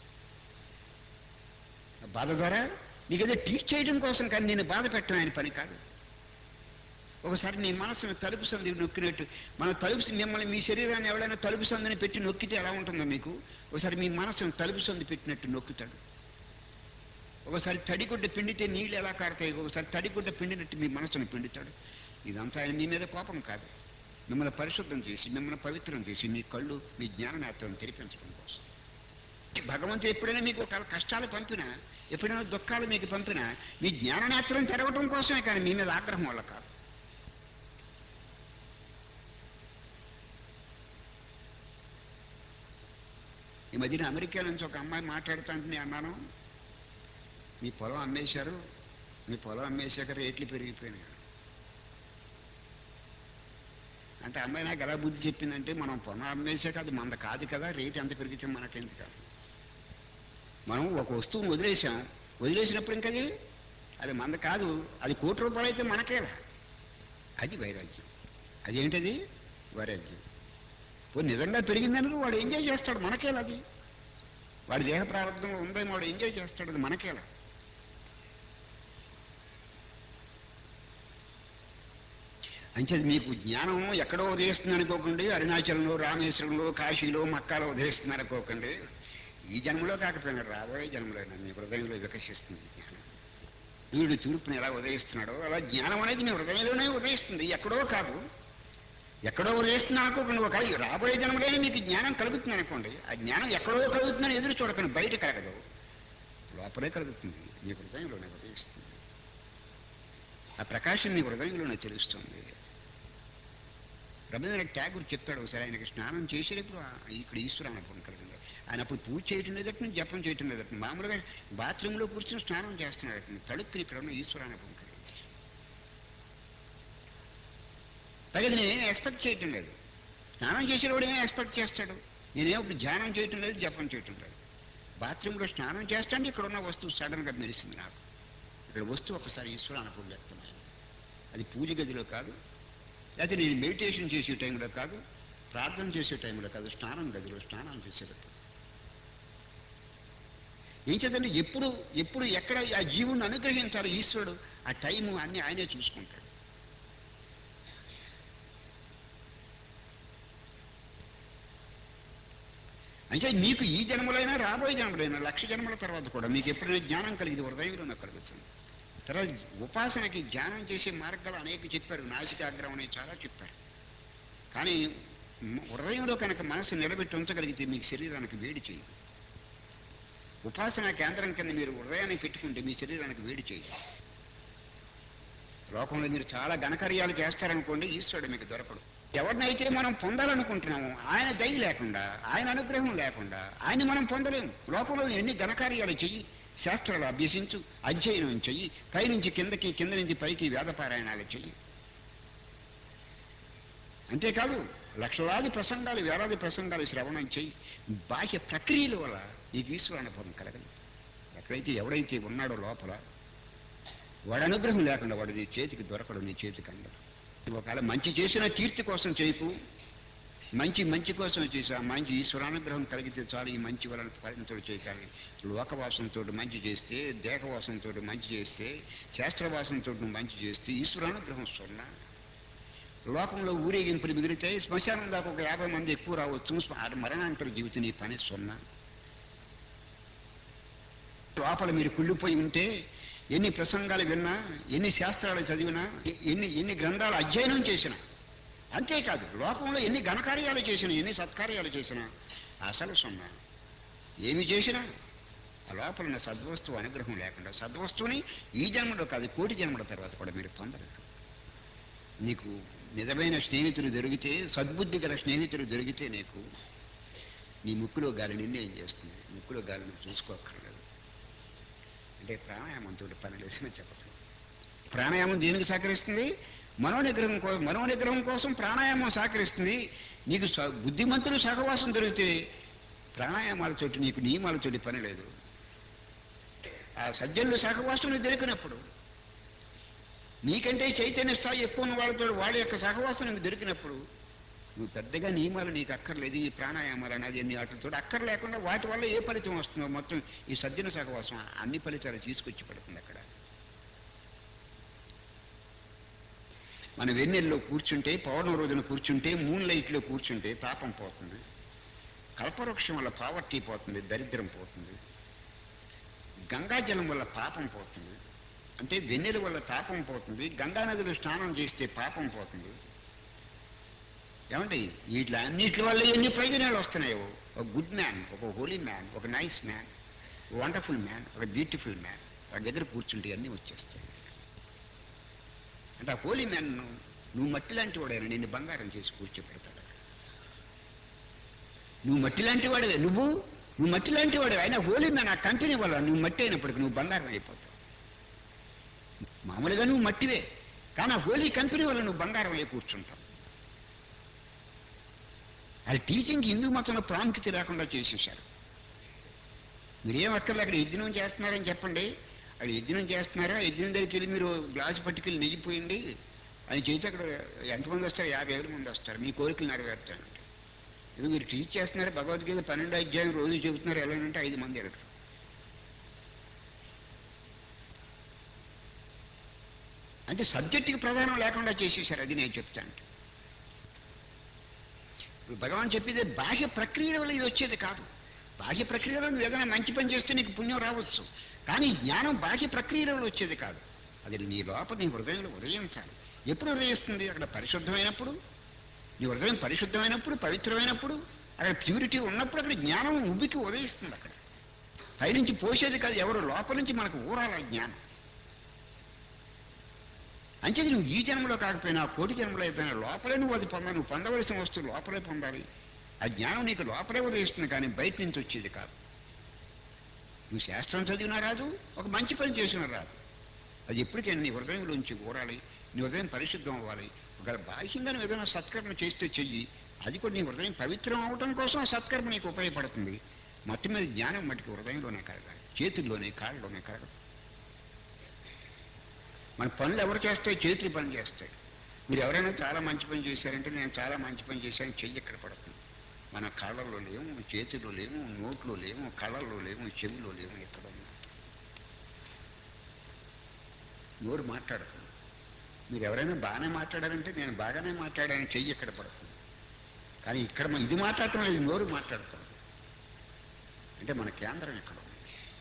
ఆ బాధ ద్వారా నీకేదో టీచ్ చేయడం కోసం కానీ నేను బాధ పెట్టడం ఆయన పని కాదు ఒకసారి నీ మనసును తలుపు సంది నొక్కినట్టు మన తలుపు సం- మిమ్మల్ని మీ శరీరాన్ని ఎవరైనా తలుపు సందని పెట్టి నొక్కితే ఎలా ఉంటుందో మీకు ఒకసారి మీ మనసును తలుపు సంది పెట్టినట్టు నొక్కుతాడు ఒకసారి తడిగుడ్డ పిండితే నీళ్ళు ఎలా కారుతాయి ఒకసారి తడిగుడ్డ పిండినట్టు మీ మనసును పిండుతాడు ఇదంతా ఆయన మీ మీద కోపం కాదు మిమ్మల్ని పరిశుద్ధం చేసి మిమ్మల్ని పవిత్రం చేసి మీ కళ్ళు మీ జ్ఞాననేత్రం తెరిపించడం కోసం భగవంతుడు ఎప్పుడైనా మీకు ఒక కష్టాలు పంపినా ఎప్పుడైనా దుఃఖాలు మీకు పంపినా మీ జ్ఞాననేత్రం తెరవడం కోసమే కానీ మీ మీద ఆగ్రహం వల్ల కాదు ఈ మధ్యన అమెరికా నుంచి ఒక అమ్మాయి మాట్లాడుతుంటే అన్నాను మీ పొలం అమ్మేశారు మీ పొలం అమ్మేశాక రేట్లు పెరిగిపోయినాయి అంటే అమ్మాయి నాకు ఎలా బుద్ధి చెప్పిందంటే మనం పొలం అమ్మేశాక అది మంద కాదు కదా రేటు ఎంత పెరిగితే మనకెందుకు కాదు మనం ఒక వస్తువును వదిలేసాం వదిలేసినప్పుడు ఇంకది అది మంద కాదు అది కోటి రూపాయలు అయితే మనకేలా అది వైరాగ్యం అదేంటది వైరాగ్యం ఓ నిజంగా పెరిగిందని వాడు ఎంజాయ్ చేస్తాడు మనకేలా అది వాడి దేహ ప్రారంభంలో ఉందని వాడు ఎంజాయ్ చేస్తాడు అది మనకేలా అంచేది మీకు జ్ఞానం ఎక్కడో ఉదయిస్తుంది అనుకోకండి అరుణాచలంలో రామేశ్వరంలో కాశీలో మక్కాలో ఉదయిస్తుంది అనుకోకండి ఈ జన్మలో కాకపోయినా రాబోయే జన్మలో మీ హృదయంలో వికసిస్తుంది జ్ఞానం వీడు తూర్పుని ఎలా ఉదయిస్తున్నాడో అలా జ్ఞానం అనేది మీ హృదయంలోనే ఉదయిస్తుంది ఎక్కడో కాదు ఎక్కడో ఉదయిస్తుంది అనుకోకండి ఒక రాబోయే జన్మలోనే మీకు జ్ఞానం కలుగుతుంది అనుకోండి ఆ జ్ఞానం ఎక్కడో కలుగుతుందని ఎదురు చూడకండి బయట కలగదు లోపలే కలుగుతుంది మీ హృదయంలోనే ఉదయిస్తుంది ఆ ప్రకాశం మీ హృదయంలోనే తెలుస్తుంది రవీంద్రనాథ్ ట్యాగూర్ చెప్పాడు ఒకసారి ఆయనకి స్నానం చేసేటప్పుడు ఆ- ఇక్కడ ఈశ్వరానుభవం కలిగింది ఆయన అప్పుడు పూజ చేయటం లేదట జపం చేయటం లేదట మామూలుగా బాత్రూంలో కూర్చొని స్నానం చేస్తున్నాడట తడుక్కుని ఇక్కడ ఉన్న ఈశ్వరానుభవం కలిగింది పైగా నేనేం ఎక్స్పెక్ట్ చేయటం లేదు స్నానం చేసేవాడు ఏం ఎక్స్పెక్ట్ చేస్తాడు నేనేం ఇప్పుడు ధ్యానం చేయటం లేదు జపం చేయటం లేదు బాత్రూంలో స్నానం చేస్తాండి ఇక్కడ ఉన్న వస్తువు సడన్గా మెరిసింది నాకు ఇక్కడ వస్తువు ఒకసారి ఈశ్వర అనుభవం వ్యక్తమైంది అది పూజ గదిలో కాదు లేకపోతే నేను మెడిటేషన్ చేసే టైంలో కాదు ప్రార్థన చేసే టైంలో కాదు స్నానం గదిలో స్నానం చేసేటప్పుడు ఏం చేద్దండి ఎప్పుడు ఎప్పుడు ఎక్కడ ఆ జీవుని అనుగ్రహించాలి ఈశ్వరుడు ఆ టైము అన్ని ఆయనే చూసుకుంటాడు అంటే మీకు ఈ జన్మలైనా రాబోయే జన్మలైనా లక్ష జన్మల తర్వాత కూడా మీకు ఎప్పుడైనా జ్ఞానం కలిగింది హృదయంలో కలుగుతుంది తర్వాత ఉపాసనకి ధ్యానం చేసే మార్గాలు అనేక చెప్పారు నాసికాగ్రహం అనేది చాలా చెప్పారు కానీ మ- హృదయంలో కనుక మనసు నిలబెట్టి ఉంచగలిగితే మీకు శరీరానికి వేడి చేయదు ఉపాసన కేంద్రం కింద మీరు హృదయాన్ని పెట్టుకుంటే మీ శరీరానికి వేడి చేయదు లోకంలో మీరు చాలా ఘనకార్యాలు చేస్తారనుకోండి ఈశ్వరుడు మీకు దొరకడు ఎవరినైతే మనం పొందాలనుకుంటున్నామో ఆయన దయ లేకుండా ఆయన అనుగ్రహం లేకుండా ఆయన మనం పొందలేము లోకంలో ఎన్ని ఘనకార్యాలు చెయ్యి శాస్త్రాలు అభ్యసించు అధ్యయనం చెయ్యి పైనుంచి కిందకి కింద నుంచి పైకి వేదపారాయణాలు చెయ్యి అంతేకాదు లక్షలాది ప్రసంగాలు వేలాది ప్రసంగాలు శ్రవణం చెయ్యి బాహ్య ప్రక్రియల వల్ల నీకు ఈశ్వర అనుభవం కలగదు ఎక్కడైతే ఎవడైతే ఉన్నాడో లోపల వాడి అనుగ్రహం లేకుండా వాడు నీ చేతికి దొరకడు నీ చేతికి అందడు ఒకవేళ మంచి చేసిన కీర్తి కోసం చేయకు మంచి మంచి కోసం చేసి ఆ మంచి ఈశ్వరానుగ్రహం కలిగితే చాలు ఈ మంచి వలన ఫలించడు చేయకాలి లోకవాసంతో మంచి చేస్తే దేహవాసంతో మంచి చేస్తే శాస్త్రవాసంతో నువ్వు మంచి చేస్తే ఈశ్వరానుగ్రహం సున్నా లోకంలో ఊరేగింపులు మిగిలితే శ్మశానం దాకా ఒక యాభై మంది ఎక్కువ రావచ్చు స్మ- అది మరణాంతర జీవితం నీ పని సున్నా లోపల మీరు కుళ్ళిపోయి ఉంటే ఎన్ని ప్రసంగాలు విన్నా ఎన్ని శాస్త్రాలు చదివినా ఎ- ఎన్ని ఎన్ని గ్రంథాలు అధ్యయనం చేసినా అంతేకాదు లోకంలో ఎన్ని ఘనకార్యాలు చేసినా ఎన్ని సత్కార్యాలు చేసినా అసలు సున్నా ఏమి చేసినా ఆ లోపల ఉన్న సద్వస్తువు అనుగ్రహం లేకుండా సద్వస్తువుని ఈ జన్మలో కాదు కోటి జన్మల తర్వాత కూడా మీరు పొందలేరు నీకు నిజమైన స్నేహితులు దొరికితే సద్బుద్ధి గల స్నేహితులు దొరికితే నీకు నీ ముక్కులో గాలి నిర్ణయం చేస్తుంది ముక్కులో గాలి నువ్వు చూసుకోక్కర్లేదు అంటే ప్రాణాయామంతో పని లేదని చెప్పట్లేదు ప్రాణాయామం దేనికి సహకరిస్తుంది మనోనిగ్రహం కోసం మనోనిగ్రహం కోసం ప్రాణాయామం సహకరిస్తుంది నీకు స- బుద్ధిమంతులు సహవాసం దొరికితే ప్రాణాయామాలతోటి నీకు నియమాలతోటి పని లేదు ఆ సజ్జనులు సహవాసం నీకు దొరికినప్పుడు నీకంటే చైతన్య స్థాయి ఎక్కువ ఉన్న వాళ్ళతో వాళ్ళ యొక్క సహవాసం నీకు దొరికినప్పుడు నువ్వు పెద్దగా నియమాలు నీకు అక్కర్లేదు ఈ ప్రాణాయామాలు అనేది అన్ని వాటితో అక్కర్ లేకుండా వాటి వల్ల ఏ ఫలితం వస్తుందో మొత్తం ఈ సజ్జన సహవాసం అన్ని ఫలితాలు తీసుకొచ్చి పడుతుంది అక్కడ మన వెన్నెల్లో కూర్చుంటే పౌర్ణమి రోజున కూర్చుంటే మూన్ లైట్లో కూర్చుంటే తాపం పోతుంది కల్పవృక్షం వల్ల పావర్టీ పోతుంది దరిద్రం పోతుంది గంగాజలం వల్ల పాపం పోతుంది అంటే వెన్నెల వల్ల తాపం పోతుంది గంగా నదిలో స్నానం చేస్తే పాపం పోతుంది ఏమండి వీటి అన్నిటి వల్ల ఎన్ని ప్రయోజనాలు వస్తున్నాయో ఒక గుడ్ మ్యాన్ ఒక హోలీ మ్యాన్ ఒక నైస్ మ్యాన్ వండర్ఫుల్ మ్యాన్ ఒక బ్యూటిఫుల్ మ్యాన్ వాడి దగ్గర కూర్చుంటే అన్నీ వచ్చేస్తాయి అంటే ఆ హోలీ మ్యాన్ నువ్వు మట్టి లాంటి వాడైనా నిన్ను బంగారం చేసి కూర్చోపెడతాడు నువ్వు మట్టి లాంటి వాడివే నువ్వు నువ్వు మట్టి లాంటి వాడివే అయినా హోలీ మ్యాన్ ఆ కంపెనీ వల్ల నువ్వు మట్టి అయినప్పటికీ నువ్వు బంగారం అయిపోతావు మామూలుగా నువ్వు మట్టివే కానీ ఆ హోలీ కంపెనీ వల్ల నువ్వు బంగారం అయి కూర్చుంటావు అది టీచింగ్ హిందూ మతంలో ప్రాముఖ్యత లేకుండా చేసేశారు మీరేం అక్కర్లే అక్కడ యజ్ఞం చేస్తున్నారని చెప్పండి అక్కడ యజ్ఞం చేస్తున్నారా యజ్ఞం దగ్గరికి వెళ్ళి మీరు గ్లాసు పట్టుకెళ్ళి నెయ్యిపోయింది అని చేసి అక్కడ ఎంతమంది వస్తారు యాభై వేల మంది వస్తారు మీ కోరికలు నెరవేర్చాలంటే ఇది మీరు టీచ్ చేస్తున్నారు భగవద్గీత పన్నెండు అధ్యాయం రోజు చెబుతున్నారు ఎలాగంటే ఐదు మంది ఎడతారు అంటే సబ్జెక్టుకి ప్రధానం లేకుండా చేసేసారు అది నేను చెప్తాను ఇప్పుడు భగవాన్ చెప్పేది బాహ్య ప్రక్రియల వల్ల ఇది వచ్చేది కాదు బాహ్య ప్రక్రియలో నువ్వు ఏదైనా మంచి పని చేస్తే నీకు పుణ్యం రావచ్చు కానీ జ్ఞానం బాహ్య ప్రక్రియల వల్ల వచ్చేది కాదు అది నీ లోపల నీ హృదయంలో ఉదయించాలి ఎప్పుడు ఉదయిస్తుంది అక్కడ పరిశుద్ధమైనప్పుడు నీ హృదయం పరిశుద్ధమైనప్పుడు పవిత్రమైనప్పుడు అక్కడ ప్యూరిటీ ఉన్నప్పుడు అక్కడ జ్ఞానం ఉబ్బికి ఉదయిస్తుంది అక్కడ పైనుంచి పోసేది కాదు ఎవరు లోపల నుంచి మనకు ఊరాల జ్ఞానం అంచేది నువ్వు ఈ జన్మలో కాకపోయినా కోటి జన్మలో అయిపోయినా లోపలే నువ్వు అది పొందాలి నువ్వు పొందవలసిన వస్తువు లోపలే పొందాలి ఆ జ్ఞానం నీకు లోపలే ఉదయిస్తుంది కానీ బయట నుంచి వచ్చేది కాదు నువ్వు శాస్త్రం చదివినా రాదు ఒక మంచి పని చేసినా రాదు అది ఎప్పటికైనా నీ హృదయంలోంచి ఊరాలి నీ హృదయం పరిశుద్ధం అవ్వాలి ఒక బాహ్యంగా నువ్వు ఏదైనా సత్కర్మ చేస్తే చెయ్యి అది కూడా నీ హృదయం పవిత్రం అవటం కోసం ఆ సత్కర్మ నీకు ఉపయోగపడుతుంది మొత్తం మీద జ్ఞానం మటుకు హృదయంలోనే కలగాలి చేతుల్లోనే కాళ్ళలోనే కలగదు మన పనులు ఎవరు చేస్తాయి చేతులు పని చేస్తాయి మీరు ఎవరైనా చాలా మంచి పని చేశారంటే నేను చాలా మంచి పని చేశాను చెయ్యి ఎక్కడ పడుతుంది మన కాళ్ళల్లో లేము చేతుల్లో లేము నోట్లో లేము కళ్ళల్లో లేము చెవిలో లేము ఎక్కడ ఉన్నా నోరు మాట్లాడుతుంది మీరు ఎవరైనా బాగానే మాట్లాడారంటే నేను బాగానే మాట్లాడాను చెయ్యి ఎక్కడ పడుతుంది కానీ ఇక్కడ మన- ఇది మాట్లాడటం లేదు నోరు మాట్లాడుతుంది అంటే మన కేంద్రం ఎక్కడ ఉంది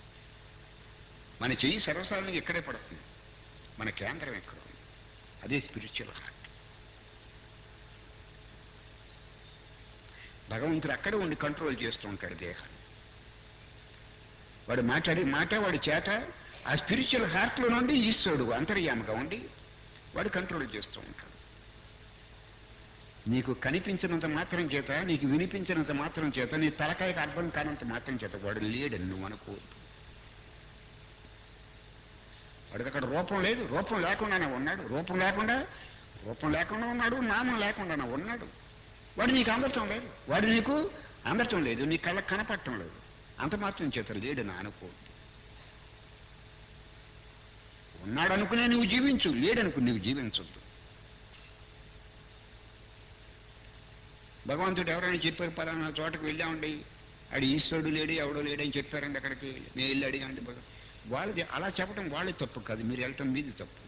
మన చెయ్యి సర్వసాధారణంగా ఇక్కడే పడుతుంది మన కేంద్రం ఎక్కడ ఉంది అదే స్పిరిచువల్ హార్ట్ భగవంతుడు అక్కడే ఉండి కంట్రోల్ చేస్తూ ఉంటాడు దేహాన్ని వాడు మాట్లాడే మాట వాడి చేత ఆ స్పిరిచువల్ హార్ట్లో నుండి ఈశ్వరుడు అంతర్యామగా ఉండి వాడు కంట్రోల్ చేస్తూ ఉంటాడు నీకు కనిపించినంత మాత్రం చేత నీకు వినిపించినంత మాత్రం చేత నీ తలకాయకు అర్థం కానంత మాత్రం చేత వాడు లేడని నువ్వు అనుకోవద్దు వాడికి అక్కడ రూపం లేదు రూపం లేకుండానే ఉన్నాడు రూపం లేకుండా రూపం లేకుండా ఉన్నాడు నామం లేకుండానే ఉన్నాడు వాడు నీకు అందటం లేదు వాడు నీకు అందటం లేదు నీ కళ్ళకు కనపడటం లేదు అంత మాత్రం చేత లేడని అనుకోవద్దు ఉన్నాడు అనుకునే నువ్వు జీవించు లేడనుకుని నువ్వు జీవించొద్దు భగవంతుడు ఎవరైనా చెప్పారు పలానా చోటకు వెళ్ళామండి ఆడు ఈశ్వరుడు లేడు ఎవడో లేడని చెప్పారండి అక్కడికి నేను వెళ్ళి అడిగాండి భగ వాళ్ళది అలా చెప్పడం వాళ్ళే తప్పు కాదు మీరు వెళ్ళటం మీది తప్పు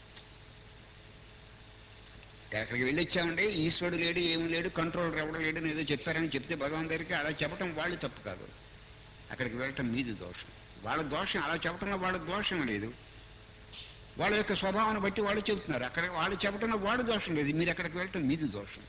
అక్కడికి వెళ్ళొచ్చామండి ఈశ్వరుడు లేడు ఏమి లేడు కంట్రోలర్ ఎవడో లేడు అని ఏదో చెప్పారని చెప్తే భగవాన్ దగ్గరికి అలా చెప్పడం వాళ్ళు తప్పు కాదు అక్కడికి వెళ్ళటం మీది దోషం వాళ్ళ దోషం అలా చెప్పడంలో వాళ్ళ దోషం లేదు వాళ్ళ యొక్క స్వభావాన్ని బట్టి వాళ్ళు చెబుతున్నారు అక్కడ వాళ్ళు చెప్పడంలో వాళ్ళ దోషం లేదు మీరు అక్కడికి వెళ్ళటం మీది దోషం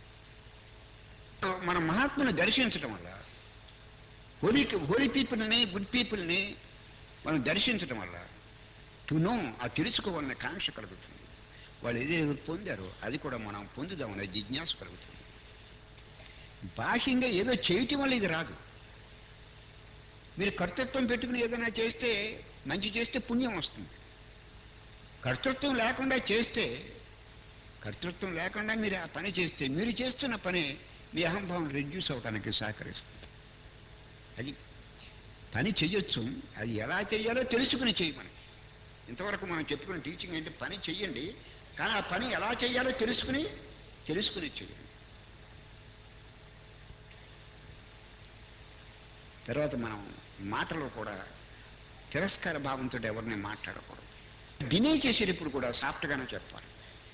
మన మహాత్ముని దర్శించడం వల్ల హోలీ హోలీ పీపుల్ని గుడ్ పీపుల్ని మనం దర్శించడం వల్ల టు నో ఆ తెలుసుకోవాలనే కాంక్ష కలుగుతుంది వాళ్ళు ఏదేదో పొందారో అది కూడా మనం పొందుదామనే జిజ్ఞాస కలుగుతుంది బాహ్యంగా ఏదో చేయటం వల్ల ఇది రాదు మీరు కర్తృత్వం పెట్టుకుని ఏదైనా చేస్తే మంచి చేస్తే పుణ్యం వస్తుంది కర్తృత్వం లేకుండా చేస్తే కర్తృత్వం లేకుండా మీరు ఆ పని చేస్తే మీరు చేస్తున్న పని మీ అహంభావం రెడ్యూస్ అవడానికి సహకరిస్తుంది అది పని చెయ్యొచ్చు అది ఎలా చెయ్యాలో తెలుసుకుని చేయమని ఇంతవరకు మనం చెప్పుకున్న టీచింగ్ ఏంటి పని చెయ్యండి కానీ ఆ పని ఎలా చెయ్యాలో తెలుసుకుని తెలుసుకుని చెయ్యండి తర్వాత మనం మాటలో కూడా తిరస్కార భావంతో ఎవరిని మాట్లాడకూడదు డినే చేసేటప్పుడు కూడా సాఫ్ట్గానే చెప్పాలి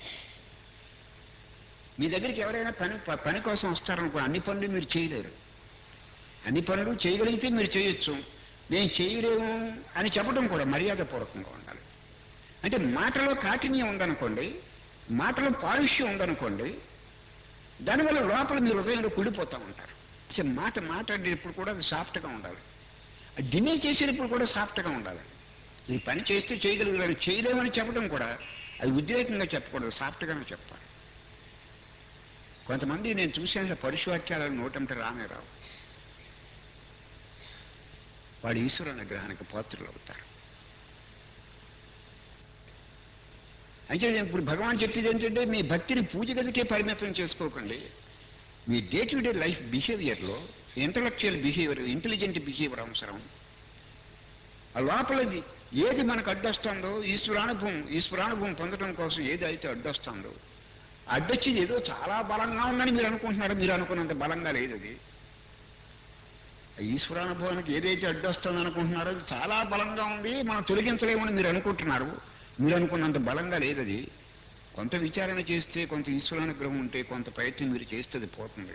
మీ దగ్గరికి ఎవరైనా పని ప- పని కోసం వస్తారనుకో అన్ని పనులు మీరు చేయలేరు అన్ని పనులు చేయగలిగితే మీరు చేయొచ్చు నేను చేయలేము అని చెప్పడం కూడా మర్యాదపూర్వకంగా ఉండాలి అంటే మాటలో కాఠిన్యం ఉందనుకోండి మాటలో పాలుష్యం ఉందనుకోండి దానివల్ల లోపల మీ హృదయంలో కుడిపోతూ ఉంటారు అసలు మాట మాట్లాడేటప్పుడు కూడా అది సాఫ్ట్గా ఉండాలి డినే చేసేటప్పుడు కూడా సాఫ్ట్గా ఉండాలి ఈ పని చేస్తే చేయగలిగారు చేయలేమని చెప్పడం కూడా అది ఉద్రేకంగా చెప్పకూడదు సాఫ్ట్గానే చెప్పాలి కొంతమంది నేను చూశాను పరుషవాక్యాలను నోటంటే రానే రావు వాడు ఈశ్వర అనుగ్రహానికి పాత్రలు అవుతారు అయితే నేను ఇప్పుడు భగవాన్ చెప్పేది ఏంటంటే మీ భక్తిని పూజ గదికే పరిమితం చేసుకోకండి మీ డే టు డే లైఫ్ బిహేవియర్లో ఇంటలెక్చువల్ బిహేవియర్ ఇంటెలిజెంట్ బిహేవియర్ అవసరం ఆ లోపలది ఏది మనకు అడ్డొస్తుందో ఈశ్వరానుభవం ఈశ్వరానుభవం పొందడం కోసం ఏది అయితే అడ్డొస్తుందో అడ్డొచ్చేది ఏదో చాలా బలంగా ఉందని మీరు అనుకుంటున్నారు మీరు అనుకున్నంత బలంగా లేదు అది ఆ ఈశ్వరానుభవానికి ఏదైతే అడ్డొస్తుందని అనుకుంటున్నారో అది చాలా బలంగా ఉంది మనం తొలగించలేమని మీరు అనుకుంటున్నారు మీరు అనుకున్నంత బలంగా లేదు అది కొంత విచారణ చేస్తే కొంత ఈశ్వరానుగ్రహం ఉంటే కొంత ప్రయత్నం మీరు చేస్తే అది పోతుంది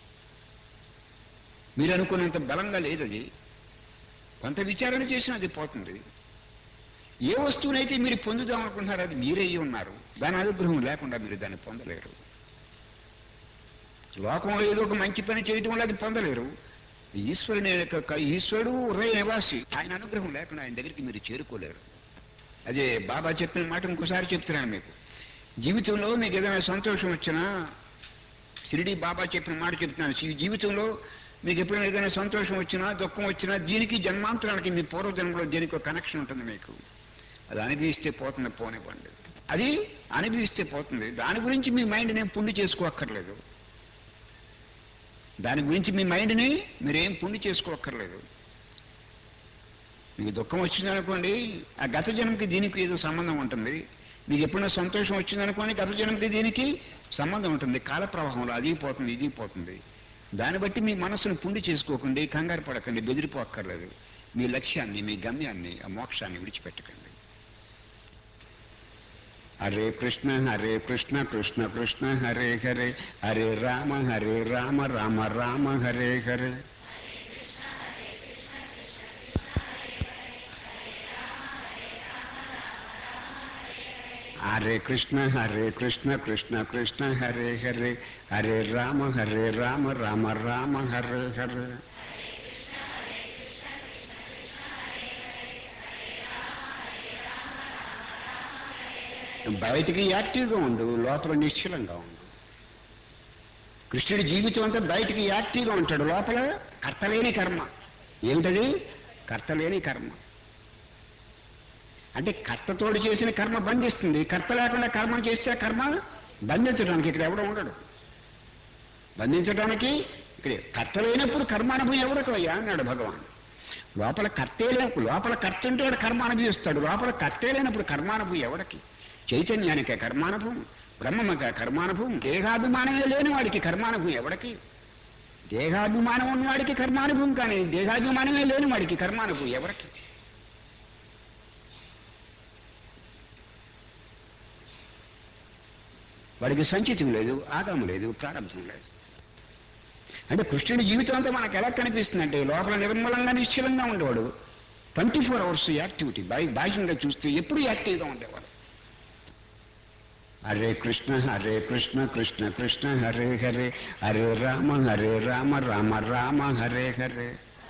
మీరు అనుకున్నంత బలంగా లేదు అది కొంత విచారణ చేసినా అది పోతుంది ఏ వస్తువునైతే మీరు పొందుదాం అనుకుంటున్నారో అది మీరే అయి ఉన్నారు దాని అనుగ్రహం లేకుండా మీరు దాన్ని పొందలేరు లోకంలో ఏదో ఒక మంచి పని చేయటం వల్ల అది పొందలేరు ఈశ్వరుని యొక్క ఈశ్వరుడు హృదయ నివాసి ఆయన అనుగ్రహం లేకుండా ఆయన దగ్గరికి మీరు చేరుకోలేరు అదే బాబా చెప్పిన మాట ఇంకోసారి చెప్తున్నాను మీకు జీవితంలో మీకు ఏదైనా సంతోషం వచ్చినా షిరిడి బాబా చెప్పిన మాట చెప్తున్నాను ఈ జీవితంలో మీకు ఎప్పుడైనా ఏదైనా సంతోషం వచ్చినా దుఃఖం వచ్చినా దీనికి జన్మాంతరానికి మీ పూర్వజన్మలో దీనికి ఒక కనెక్షన్ ఉంటుంది మీకు అది అనుభవిస్తే పోతుంది పోనివ్వండి అది అనుభవిస్తే పోతుంది దాని గురించి మీ మైండ్ నేను పుండి చేసుకోక్కర్లేదు దాని గురించి మీ మైండ్ని మీరేం పుణ్య చేసుకోక్కర్లేదు మీకు దుఃఖం వచ్చిందనుకోండి ఆ గత జన్మకి దీనికి ఏదో సంబంధం ఉంటుంది మీకు ఎప్పుడైనా సంతోషం వచ్చిందనుకోండి గత జన్మకి దీనికి సంబంధం ఉంటుంది కాల ప్రవాహంలో అది పోతుంది ఇది పోతుంది దాన్ని బట్టి మీ మనసును పుండి చేసుకోకండి కంగారు పడకండి బెదిరిపోక్కర్లేదు మీ లక్ష్యాన్ని మీ గమ్యాన్ని ఆ మోక్షాన్ని విడిచిపెట్టకండి హరే కృష్ణ హరే కృష్ణ కృష్ణ కృష్ణ హరే హరే హరే రామ హరే రామ రామ రామ హరే హరే హరే కృష్ణ హరే కృష్ణ కృష్ణ కృష్ణ హరే హరే హరే రామ హరే రామ రామ రామ హరే హరే బయటికి యాక్టివ్గా ఉండు లోపల నిశ్చలంగా ఉండు కృష్ణుడి జీవితం అంతా బయటికి యాక్టివ్గా ఉంటాడు లోపల కర్తలేని కర్మ ఏమిటది కర్తలేని కర్మ అంటే కర్తతోడు చేసిన కర్మ బంధిస్తుంది కర్త లేకుండా కర్మ చేస్తే కర్మ బంధించడానికి ఇక్కడ ఎవడో ఉండడు బంధించడానికి ఇక్కడ కర్త లేనప్పుడు కర్మానుభవం ఎవరికి అయ్యా అన్నాడు భగవాన్ లోపల కర్తే లేనప్పుడు లోపల కర్త ఉంటే వాడు కర్మ అనుభవిస్తాడు లోపల కర్తే లేనప్పుడు కర్మానుభవం ఎవరికి చైతన్యానికి కర్మానుభవం బ్రహ్మమక కర్మానుభవం దేహాభిమానమే లేని వాడికి కర్మానుభవం ఎవడికి దేహాభిమానం ఉన్నవాడికి కర్మానుభవం కానీ దేహాభిమానమే లేని వాడికి కర్మానుభవం ఎవరికి వాడికి సంచితం లేదు ఆగమం లేదు ప్రారంభం లేదు అంటే కృష్ణుడి జీవితం అంతా మనకు ఎలా కనిపిస్తుందంటే లోపల నిర్మలంగా నిశ్చలంగా ఉండేవాడు twenty four hours activity by బాహ్యంగా చూస్తే ఎప్పుడు యాక్టివ్గా ఉండేవాడు హరే కృష్ణ హరే కృష్ణ కృష్ణ కృష్ణ హరే హరే హరే రామ హరే రామ రామ రామ హరే హరే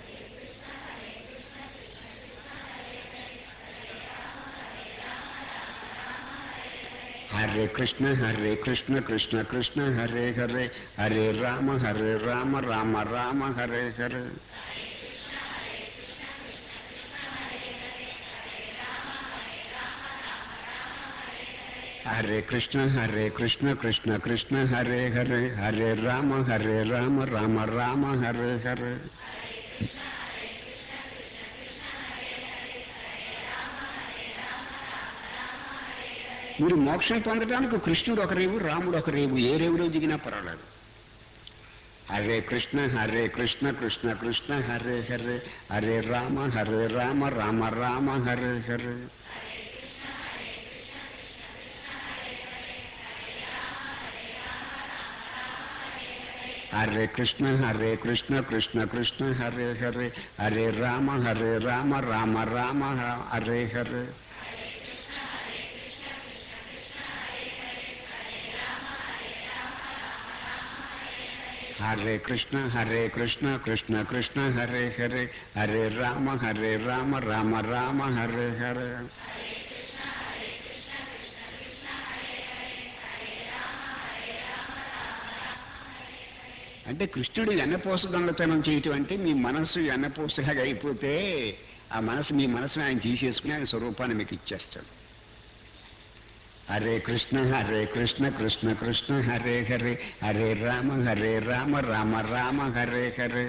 హరే కృష్ణ హరే కృష్ణ కృష్ణ కృష్ణ హరే హరే హరే రామ హరే రామ రామ రామ హరే హరే హరే కృష్ణ హరే కృష్ణ కృష్ణ కృష్ణ హరే హరే హరే రామ హరే రామ రామ రామ హరే హరే మీరు మోక్షం పొందడానికి కృష్ణుడు ఒక రేవు రాముడు ఒక రేవు ఏ రేవులో దిగినా పర్వాలేదు హరే కృష్ణ హరే కృష్ణ కృష్ణ కృష్ణ హరే హరే హరే రామ హరే రామ రామ రామ హరే హరే హరే కృష్ణ హరే కృష్ణ కృష్ణ కృష్ణ హరే హరే హరే రామ హరే రామ రామ రామ హరే హరే హరే కృష్ణ హరే కృష్ణ కృష్ణ కృష్ణ హరే హరే హరే రామ హరే రామ రామ రామ హరే హరే అంటే కృష్ణుడు ఎన్నపోస దొంగతనం చేయటం అంటే మీ మనస్సు ఎన్నపోసలాగా అయిపోతే ఆ మనసు మీ మనసును ఆయన తీసేసుకుని ఆయన స్వరూపాన్ని మీకు ఇచ్చేస్తాడు హరే కృష్ణ హరే కృష్ణ కృష్ణ కృష్ణ హరే హరే హరే రామ హరే రామ రామ రామ హరే హరే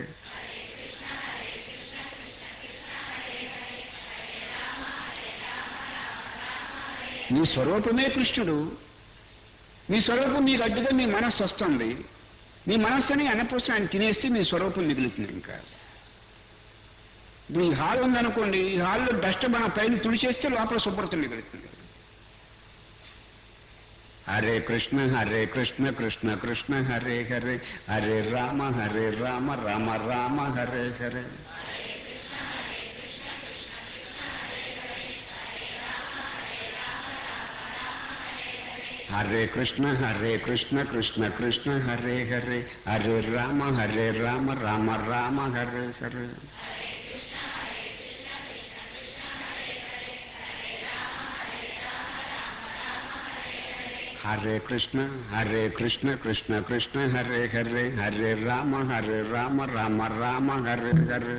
మీ స్వరూపమే కృష్ణుడు మీ స్వరూపం మీకు అడ్డుగా మీ మనస్సు వస్తుంది మీ మనస్సుని అన్నపోసం ఆయన తినేస్తే మీ స్వరూపం మిగులుతుంది ఇంకా ఇప్పుడు ఈ హాల్ ఉందనుకోండి ఈ హాల్లో డస్ట్ మన పైన తుడిచేస్తే లోపల శుభ్రత మిగులుతుంది హరే కృష్ణ హరే కృష్ణ కృష్ణ కృష్ణ హరే హరే హరే రామ హరే రామ రామ రామ హరే హరే హరే కృష్ణ హరే కృష్ణ కృష్ణ కృష్ణ హరే హరే హరే రామ హరే రామ రామ రామ హరే హరే హరే కృష్ణ హరే కృష్ణ కృష్ణ కృష్ణ హరే హరే హరే రామ హరే రామ రామ రామ హరే హరే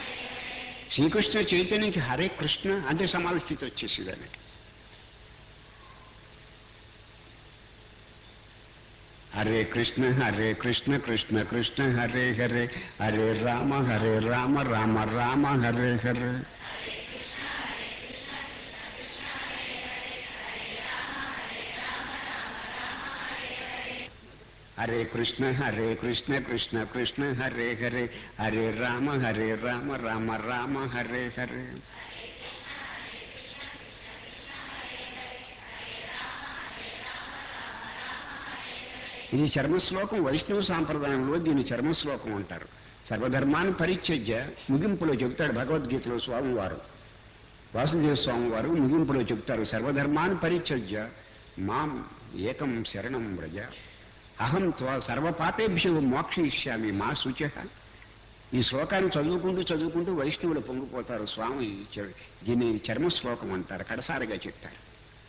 శ్రీకృష్ణ చైతన్యకి హరే కృష్ణ అంటే సమాధి స్థితి వచ్చేసింది ఆయనకి హరే కృష్ణ హరే కృష్ణ కృష్ణ కృష్ణ హరే హరే హరే రామ హరే రామ రామ రామ హరే హరే హరే కృష్ణ హరే కృష్ణ కృష్ణ కృష్ణ హరే హరే హరే రామ హరే రామ రామ రామ హరే హరే ఇది చర్మశ్లోకం వైష్ణవ సాంప్రదాయంలో దీన్ని చర్మశ్లోకం అంటారు సర్వధర్మాన్ని పరిత్యజ్య ముగింపులో చెబుతాడు భగవద్గీతలో స్వామివారు వాసుదేవ స్వామివారు ముగింపులో చెబుతారు సర్వధర్మాన్ని పరిత్యజ్య మాం ఏకం శరణం వ్రజ అహం త్వ సర్వపాపేభ్యో మోక్షయిష్యామి మా శుచ ఈ శ్లోకాన్ని చదువుకుంటూ చదువుకుంటూ వైష్ణవులు పొంగిపోతారు స్వామి చె- దీన్ని చర్మ శ్లోకం అంటారు కడసారిగా చెప్పారు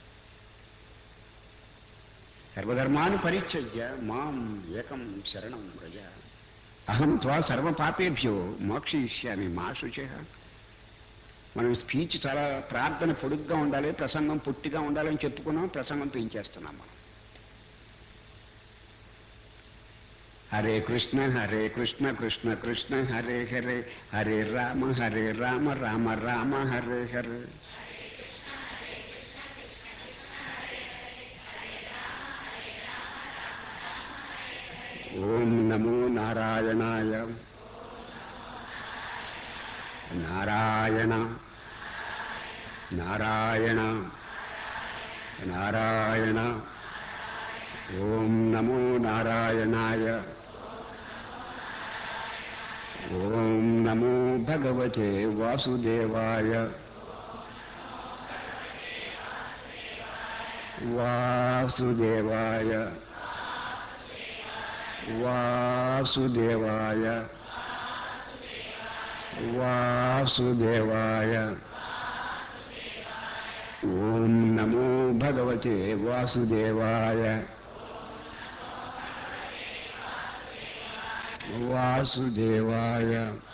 సర్వధర్మాన్ని పరిత్యజ్య మాం ఏకం శరణం వ్రజ అహం త్వా సర్వపాపేభ్యో మోక్షయిష్యామి మా శుచ మనం స్పీచ్ చాలా ప్రార్థన పొడుగ్గా ఉండాలి ప్రసంగం పొట్టిగా ఉండాలని చెప్పుకున్నాం ప్రసంగం పెంచేస్తున్నాం మనం హరే కృష్ణ హరే కృష్ణ కృష్ణ కృష్ణ హరే హరే హరే రామ హరే రామ రామ రామ హరే హరే ఓం నమో నారాయణాయ నారాయణ నారాయణ నారాయణ ఓం నమో నారాయణాయ ఓం నమో భగవతే వాసుదేవాయ వాసుదేవాయ వాసుదేవాయ వాసుదేవాయ ఓం నమో భగవతే వాసుదేవాయ వాసుదేవాయ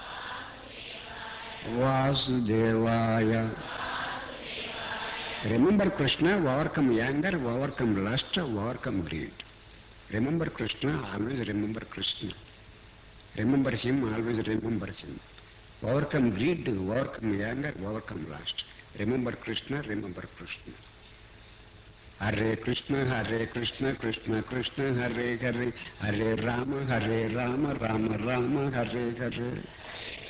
వాసుదేవాయ remember Krishna overcome anger overcome lust overcome greed remember Krishna always remember Krishna remember him always remember him overcome greed overcome anger overcome lust remember Krishna remember Krishna Hare Krishna Hare Krishna Krishna Krishna Hare Hare Hare Rama Hare Rama Rama Rama Hare Hare